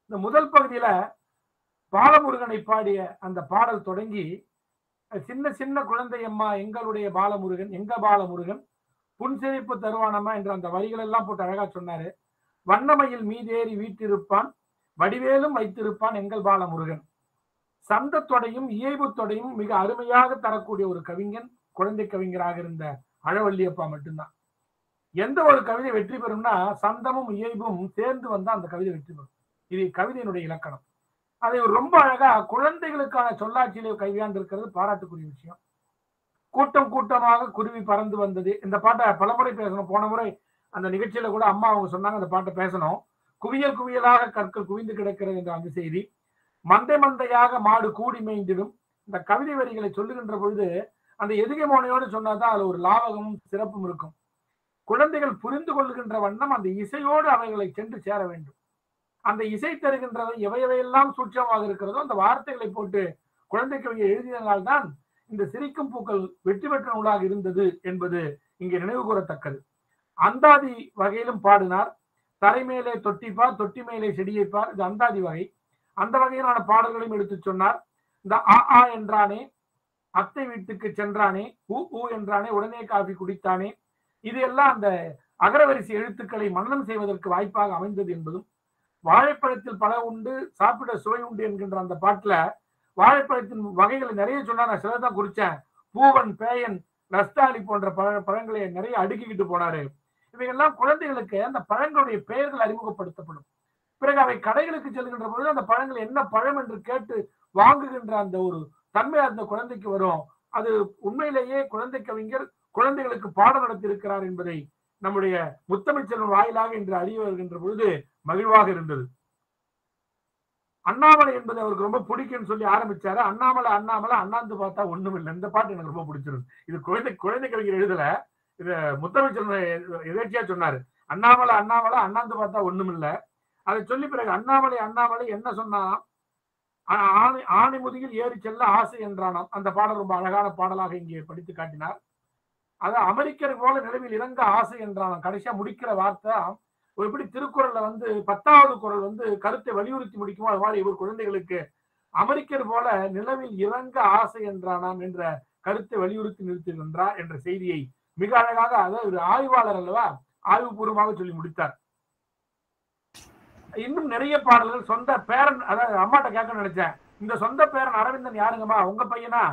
இந்த முதல் பகுதியில பாலமுருகனை பாடிய அந்த பாடல் தொடங்கி சின்ன சின்ன குழந்தை அம்மா எங்களுடைய பாலமுருகன் எங்க பாலமுருகன் புன்சிரிப்பு தருவானம்மா என்ற அந்த வரிகள் எல்லாம் போட்டு அழகா சொன்னாரு வண்ணமையில் மீதேறி வீட்டிருப்பான் வடிவேலும் வைத்திருப்பான் எங்கள் பாலமுருகன் சந்தத்தொடையும் இயைபுத்தொடையும் மிக அருமையாக தரக்கூடிய ஒரு கவிஞன் குழந்தை கவிஞராக இருந்த அழவள்ளியப்பா மட்டும்தான் எந்த ஒரு கவிதை வெற்றி பெறும்னா சந்தமும் இயைபும் சேர்ந்து வந்தா அந்த கவிதை வெற்றி பெறும் இது கவிதையினுடைய இலக்கணம் அதை ஒரு ரொம்ப அழகா குழந்தைகளுக்கான சொல்லாட்சியிலே கையாண்டிருக்கிறது பாராட்டுக்குரிய விஷயம் கூட்டம் கூட்டமாக குருவி பறந்து வந்தது இந்த பாட்டை பலமுறை பேசணும் போன முறை அந்த நிகழ்ச்சியில கூட அம்மா அவங்க சொன்னாங்க அந்த பாட்டை பேசணும் குவியல் குவியலாக கற்கள் குவிந்து கிடக்கிறது என்ற அந்த செய்தி மந்தை மந்தையாக மாடு கூடி மேய்ந்திடும் இந்த கவிதை வரிகளை சொல்லுகின்ற பொழுது அந்த எதுகை மோனையோடு சொன்னாதான் அதுல ஒரு லாவகமும் சிறப்பும் இருக்கும் குழந்தைகள் புரிந்து கொள்ளுகின்ற வண்ணம் அந்த இசையோடு அவைகளை சென்று சேர வேண்டும் அந்த இசை தருகின்றவை எவையவையெல்லாம் சூட்சமாக இருக்கிறதோ அந்த வார்த்தைகளை போட்டு குழந்தை கவிஞர் எழுதியதனால்தான் இந்த சிரிக்கும் பூக்கள் வெற்றி பெற்ற நூலாக இருந்தது என்பது இங்கே நினைவு கூறத்தக்கது அந்தாதி வகையிலும் பாடினார் தரை மேலே தொட்டிப்பார் தொட்டி மேலே செடியைப்பார் இது அந்தாதி வகை அந்த வகையிலான பாடல்களையும் எடுத்து சொன்னார் இந்த ஆ ஆ என்றானே அத்தை வீட்டுக்கு சென்றானே ஊ ஊ என்றானே உடனே காஃபி குடித்தானே இது எல்லாம் அந்த அகரவரிசை எழுத்துக்களை மனனம் செய்வதற்கு வாய்ப்பாக அமைந்தது என்பதும் வாழைப்பழத்தில் பல உண்டு சாப்பிட சுவை உண்டு என்கின்ற அந்த பாட்டுல வாழைப்பழத்தின் வகைகளை நிறைய சொன்னா நான் சிலதான் குறிச்சேன் பூவன் பேயன் ரஸ்தாலி போன்ற பழ பழங்களை நிறைய அடுக்கிக்கிட்டு போனாரு இவையெல்லாம் குழந்தைகளுக்கு அந்த பழங்களுடைய பெயர்கள் அறிமுகப்படுத்தப்படும் பிறகு அவை கடைகளுக்கு செல்கின்ற பொழுது அந்த பழங்கள் என்ன பழம் என்று கேட்டு வாங்குகின்ற அந்த ஒரு தன்மை அந்த குழந்தைக்கு வரும் அது உண்மையிலேயே குழந்தை கவிஞர் குழந்தைகளுக்கு பாடம் நடத்தியிருக்கிறார் என்பதை நம்முடைய முத்தமிழ் செல்வன் வாயிலாக இன்று அறிய வருகின்ற பொழுது மகிழ்வாக இருந்தது அண்ணாமலை என்பது அவருக்கு ரொம்ப பிடிக்கும்னு சொல்லி ஆரம்பிச்சாரு அண்ணாமலை அண்ணாமலை அண்ணாந்து பார்த்தா ஒண்ணும் இல்லை இந்த பாட்டு எனக்கு ரொம்ப பிடிச்சிருக்கு இது குழந்தை குழந்தை கவிஞர் எழுதல இது முத்தமிழ் செல்வன் எதேச்சியா சொன்னாரு அண்ணாமலை அண்ணாமலை அண்ணாந்து பார்த்தா ஒண்ணும் இல்ல அதை சொல்லி பிறகு அண்ணாமலை அண்ணாமலை என்ன சொன்னா ஆணி ஆணி முதுகில் ஏறி செல்ல ஆசை என்றானாம் அந்த பாடல் ரொம்ப அழகான பாடலாக இங்கே படித்து காட்டினார் அது அமெரிக்கர் போல நிலவில் இறங்க ஆசை என்றானாம் கடைசியா முடிக்கிற வார்த்தை எப்படி திருக்குறள்ல வந்து பத்தாவது குரல் வந்து கருத்தை வலியுறுத்தி முடிக்குமோ அது மாதிரி இவர் குழந்தைகளுக்கு அமெரிக்கர் போல நிலவில் இறங்க ஆசை என்றானாம் என்ற கருத்தை வலியுறுத்தி நிறுத்துகின்றார் என்ற செய்தியை மிக அழகாக அதாவது ஒரு ஆய்வாளர் அல்லவா ஆய்வுபூர்வமாக சொல்லி முடித்தார் இன்னும் நிறைய பாடல்கள் சொந்த பேரன் அதாவது அம்மாட்ட கேட்க நினைச்சேன் இந்த சொந்த பேரன் அரவிந்தன் யாருங்கம்மா உங்க பையனா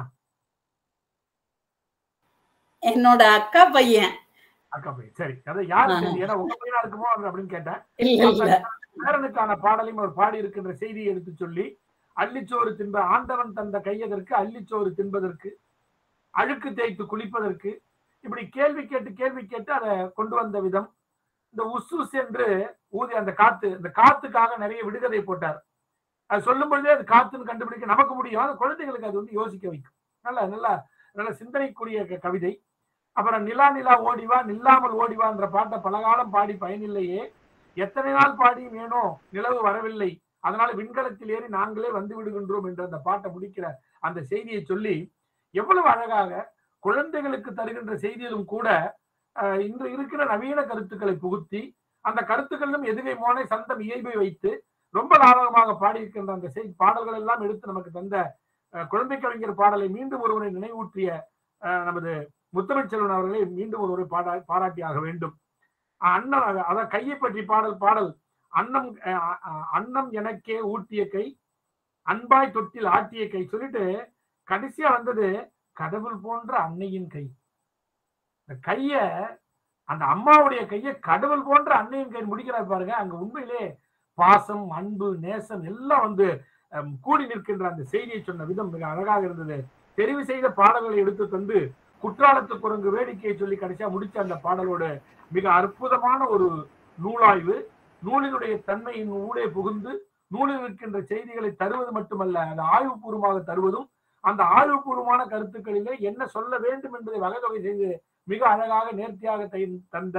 என்னோட அக்கா பையன் அக்கா பையன் சரி அதை யாரு ஆஹா. ஏன்னா உங்க பையனா இருக்குமோ அப்படின்னு கேட்டேன் இல்ல இல்ல பேரனுக்கான பாடலையும் அவர் பாடி இருக்கின்ற செய்தியை எடுத்து சொல்லி அள்ளிச்சோறு தின்ப ஆண்டவன் தந்த கையதற்கு அள்ளிச்சோறு தின்பதற்கு அழுக்கு தேய்த்து குளிப்பதற்கு இப்படி கேள்வி கேட்டு கேள்வி கேட்டு அதை கொண்டு வந்த விதம் இந்த உஸ் உஸ் என்று ஊதி அந்த காத்து இந்த காத்துக்காக நிறைய விடுகதை போட்டார் அது சொல்லும் பொழுதே அது காத்துன்னு கண்டுபிடிக்க நமக்கு முடியும் அந்த குழந்தைகளுக்கு அது வந்து யோசிக்க வைக்கும் நல்ல நல்ல நல்ல சிந்தனைக்குரிய க- கவிதை அப்புறம் நிலா நிலா ஓடிவா நில்லாமல் ஓடிவான்ற பாட்டை பலகாலம் பாடி பயனில்லையே எத்தனை நாள் பாடியும் ஏனோ நிலவு வரவில்லை அதனால விண்கலத்தில் ஏறி நாங்களே வந்து விடுகின்றோம் என்று அந்த பாட்டை முடிக்கிற அந்த செய்தியை சொல்லி எவ்வளவு அழகாக குழந்தைகளுக்கு தருகின்ற செய்தியிலும் கூட அஹ், இன்று இருக்கிற நவீன கருத்துக்களை புகுத்தி அந்த கருத்துக்களிலும் எதுகை மோனை சந்தம் இயல்பை வைத்து ரொம்ப லாபகமாக பாடியிருக்கின்ற அந்த செய்தி பாடல்கள் எல்லாம் எடுத்து நமக்கு தந்த அஹ், குழந்தை கவிஞர் பாடலை மீண்டும் ஒருவரை நினைவூற்றிய அஹ், நமது முத்தமிழ் செல்வன் அவர்களை மீண்டும் ஒருவரை பாடா பாராட்டியாக வேண்டும் அண்ணன் அதான் கையை பற்றி பாடல் பாடல் அன்னம் அஹ், அஹ், அன்னம் எனக்கே ஊட்டிய கை அன்பாய் தொட்டில் ஆட்டிய கை சொல்லிட்டு கடைசியா வந்தது கடவுள் போன்ற அன்னையின் கை இந்த கைய அந்த அம்மாவுடைய கையை கடவுள் போன்ற அன்னையின் கை முடிக்கிறார் பாருங்க அங்க உண்மையிலே பாசம் அன்பு நேசம் எல்லாம் வந்து அஹ், கூடி நிற்கின்ற அந்த செய்தியை சொன்ன விதம் மிக அழகாக இருந்தது தெரிவு செய்த பாடல்களை எடுத்து தந்து குற்றாலத்து குரங்கு வேடிக்கையை சொல்லி கடைசியா முடிச்ச அந்த பாடலோடு மிக அற்புதமான ஒரு நூலாய்வு நூலினுடைய தன்மையின் ஊடே புகுந்து நூலில் இருக்கின்ற செய்திகளை தருவது மட்டுமல்ல அது ஆய்வுபூர்வமாக தருவதும் அந்த ஆய்வுபூர்வமான கருத்துக்களிலே என்ன சொல்ல வேண்டும் என்பதை வகைதொகை செய்து மிக அழகாக நேர்த்தியாக தை- தந்த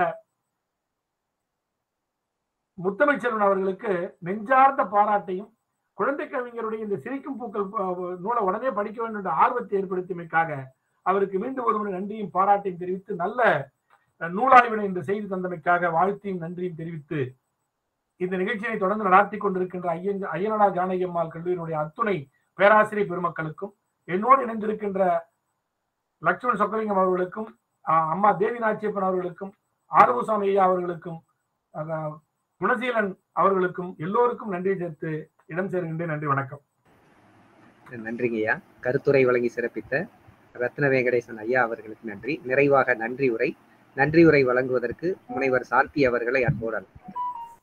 முத்தமிழ் செல்வன் அவர்களுக்கு நெஞ்சார்ந்த பாராட்டையும் குழந்தை கவிஞருடைய இந்த சிரிக்கும் பூக்கள் அஹ், நூலை உடனே படிக்க வேண்டும் என்ற ஆர்வத்தை ஏற்படுத்தியமைக்காக அவருக்கு மீண்டும் ஒருமுறை நன்றியும் பாராட்டையும் தெரிவித்து நல்ல அஹ், நூலாய்வினை இந்த செய்தி தந்தமைக்காக வாழ்த்தையும் நன்றியும் தெரிவித்து இந்த நிகழ்ச்சியை தொடர்ந்து நடாத்தி கொண்டிருக்கின்ற ஐயன் ஐயனடா ஜானகி அம்மாள் கல்லூரியினுடைய அத்துணை பேராசிரியர் பெருமக்களுக்கும் என்னோடு இணைந்திருக்கின்ற லட்சுமண் சொக்கலிங்கம் அவர்களுக்கும் ஆஹ் அம்மா தேவி நாச்சியப்பன் அவர்களுக்கும் ஆறுமுசாமி ஐயா அவர்களுக்கும் அஹ், குணசீலன் அவர்களுக்கும் எல்லோருக்கும் நன்றி சேர்த்து இடம் சேர்கின்றேன் நன்றி வணக்கம் நன்றிங்க ஐயா கருத்துரை வழங்கி சிறப்பித்த ரத்ன வெங்கடேசன் ஐயா அவர்களுக்கு நன்றி நிறைவாக நன்றி உரை நன்றி உரை வழங்குவதற்கு முனைவர் சாந்தி அவர்களை அன்போடு அழைக்கிறேன்.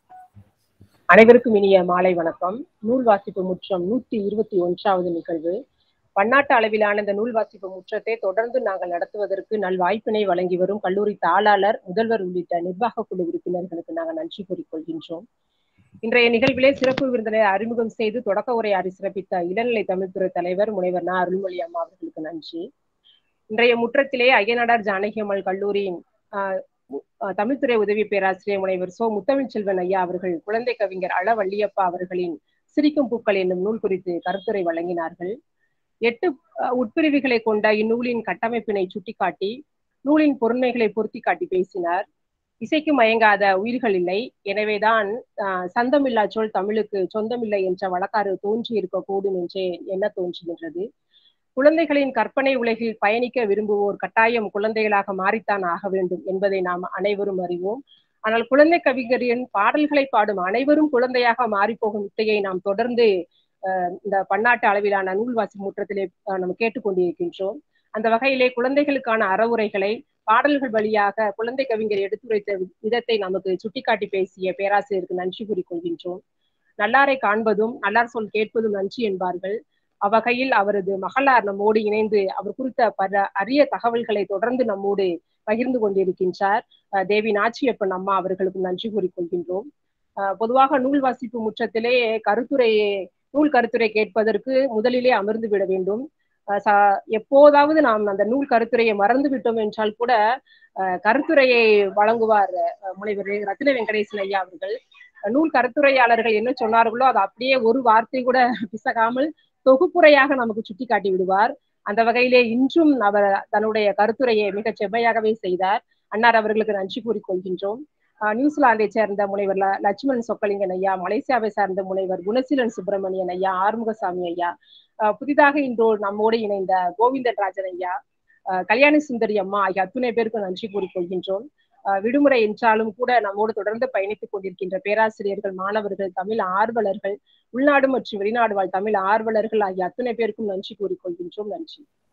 அனைவருக்கும் இனிய மாலை வணக்கம் நூல் வாசிப்பு முற்றம் நூற்றி இருபத்தி ஒன்றாவது நிகழ்வு பன்னாட்டு அளவிலான இந்த நூல் வாசிப்பு முற்றத்தை தொடர்ந்து நாங்கள் நடத்துவதற்கு நல் வாய்ப்பினை வழங்கி வரும் கல்லூரி தாளாளர் முதல்வர் உள்ளிட்ட நிர்வாக குழு உறுப்பினர்களுக்கு நாங்கள் நன்றி கூறிக்கொள்கின்றோம் இன்றைய நிகழ்விலே சிறப்பு விருந்தினை அறிமுகம் செய்து தொடக்க உரையாடி சிறப்பித்த இளநிலை தமிழ்துறை தலைவர் முனைவர் நா அருள்மொழி அம்மா அவர்களுக்கு நன்றி இன்றைய முற்றத்திலே ஐயனாடார் ஜானகி அம்மாள் கல்லூரியின் ஆஹ், அஹ் தமிழ்துறை உதவி பேராசிரியர் முனைவர் சோ முத்தமிழ் செல்வன் ஐயா அவர்கள் குழந்தை கவிஞர் அள வள்ளியப்பா அவர்களின் சிரிக்கும் பூக்கள் என்னும் நூல் குறித்து கருத்துரை வழங்கினார்கள் எட்டு அஹ், உட்பிரிவுகளை கொண்ட இந்நூலின் கட்டமைப்பினை சுட்டிக்காட்டி நூலின் பொருண்மைகளை பொருத்தி காட்டி பேசினார் இசைக்கு மயங்காத உயிர்கள் இல்லை எனவேதான் ஆஹ், சந்தமில்லா சொல் தமிழுக்கு சொந்தமில்லை என்ற வழக்காறு தோன்றி இருக்கக்கூடும் என்றே எண்ண தோன்றுகின்றது குழந்தைகளின் கற்பனை உலகில் பயணிக்க விரும்புவோர் கட்டாயம் குழந்தைகளாக மாறித்தான் ஆக வேண்டும் என்பதை நாம் அனைவரும் அறிவோம் ஆனால் குழந்தை கவிஞரின் பாடல்களை பாடும் அனைவரும் குழந்தையாக மாறிப்போகும் வித்தையை நாம் தொடர்ந்து அஹ், இந்த பன்னாட்டு அளவிலான நூல்வாசி முற்றத்திலே அஹ், நம்ம கேட்டுக்கொண்டிருக்கின்றோம் அந்த வகையிலே குழந்தைகளுக்கான அறவுரைகளை பாடல்கள் வழியாக குழந்தை கவிஞர் எடுத்துரைத்த விதத்தை நமக்கு சுட்டிக்காட்டி பேசிய பேராசிரியருக்கு நன்றி கூறிக்கொள்கின்றோம் நல்லாரை காண்பதும் நல்லார் சொல் கேட்பதும் நன்றி என்பார்கள் அவ்வகையில் அவரது மகளார் நம்மோடு இணைந்து அவர் குறித்த பல அரிய தகவல்களை தொடர்ந்து நம்மோடு பகிர்ந்து கொண்டிருக்கின்றார் அஹ் தேவி நாச்சியப்பன் அம்மா அவர்களுக்கு நன்றி கூறிக்கொள்கின்றோம் அஹ் பொதுவாக நூல் வாசிப்பு முற்றத்திலே கருத்துரையை நூல் கருத்துரை கேட்பதற்கு முதலிலே அமர்ந்து விட வேண்டும் அஹ் ச- எப்போதாவது நாம் அந்த நூல் கருத்துரையை மறந்து விட்டோம் என்றால் கூட அஹ் கருத்துரையை வழங்குவார் அஹ் முனைவர் ரத்தின வெங்கடேசன் ஐயா அவர்கள் அஹ் நூல் கருத்துரையாளர்கள் என்ன சொன்னார்களோ அதை அப்படியே ஒரு வார்த்தை கூட பிசகாமல் தொகுப்புரையாக நமக்கு சுட்டி காட்டி விடுவார் அந்த வகையிலே இன்றும் அவர் தன்னுடைய கருத்துரையை மிகச் செவ்வையாகவே செய்தார் அன்னார் அவர்களுக்கு நன்றி கூறிக்கொள்கின்றோம் ஆஹ் நியூசிலாந்தை சேர்ந்த முனைவர் ல- லட்சுமணன் சொக்கலிங்கன் ஐயா மலேசியாவை சார்ந்த முனைவர் குணசீலன் சுப்பிரமணியன் ஐயா ஆறுமுகசாமி ஐயா ஆஹ் புதிதாக இன்றோ நம்மோடு இணைந்த கோவிந்தன் ராஜன் ஐயா ஆஹ் கல்யாணி சுந்தரி அம்மா ஆகிய அத்துணை பேருக்கு நன்றி கூறிக்கொள்கின்றோம் ஆஹ் விடுமுறை என்றாலும் கூட நம்மோடு தொடர்ந்து பயணித்துக் கொண்டிருக்கின்ற பேராசிரியர்கள் மாணவர்கள் தமிழ் ஆர்வலர்கள் உள்நாடு மற்றும் வெளிநாடு வாழ் தமிழ் ஆர்வலர்கள் ஆகிய அத்தனை பேருக்கும் நன்றி கூறிக்கொள்கின்றோம் நன்றி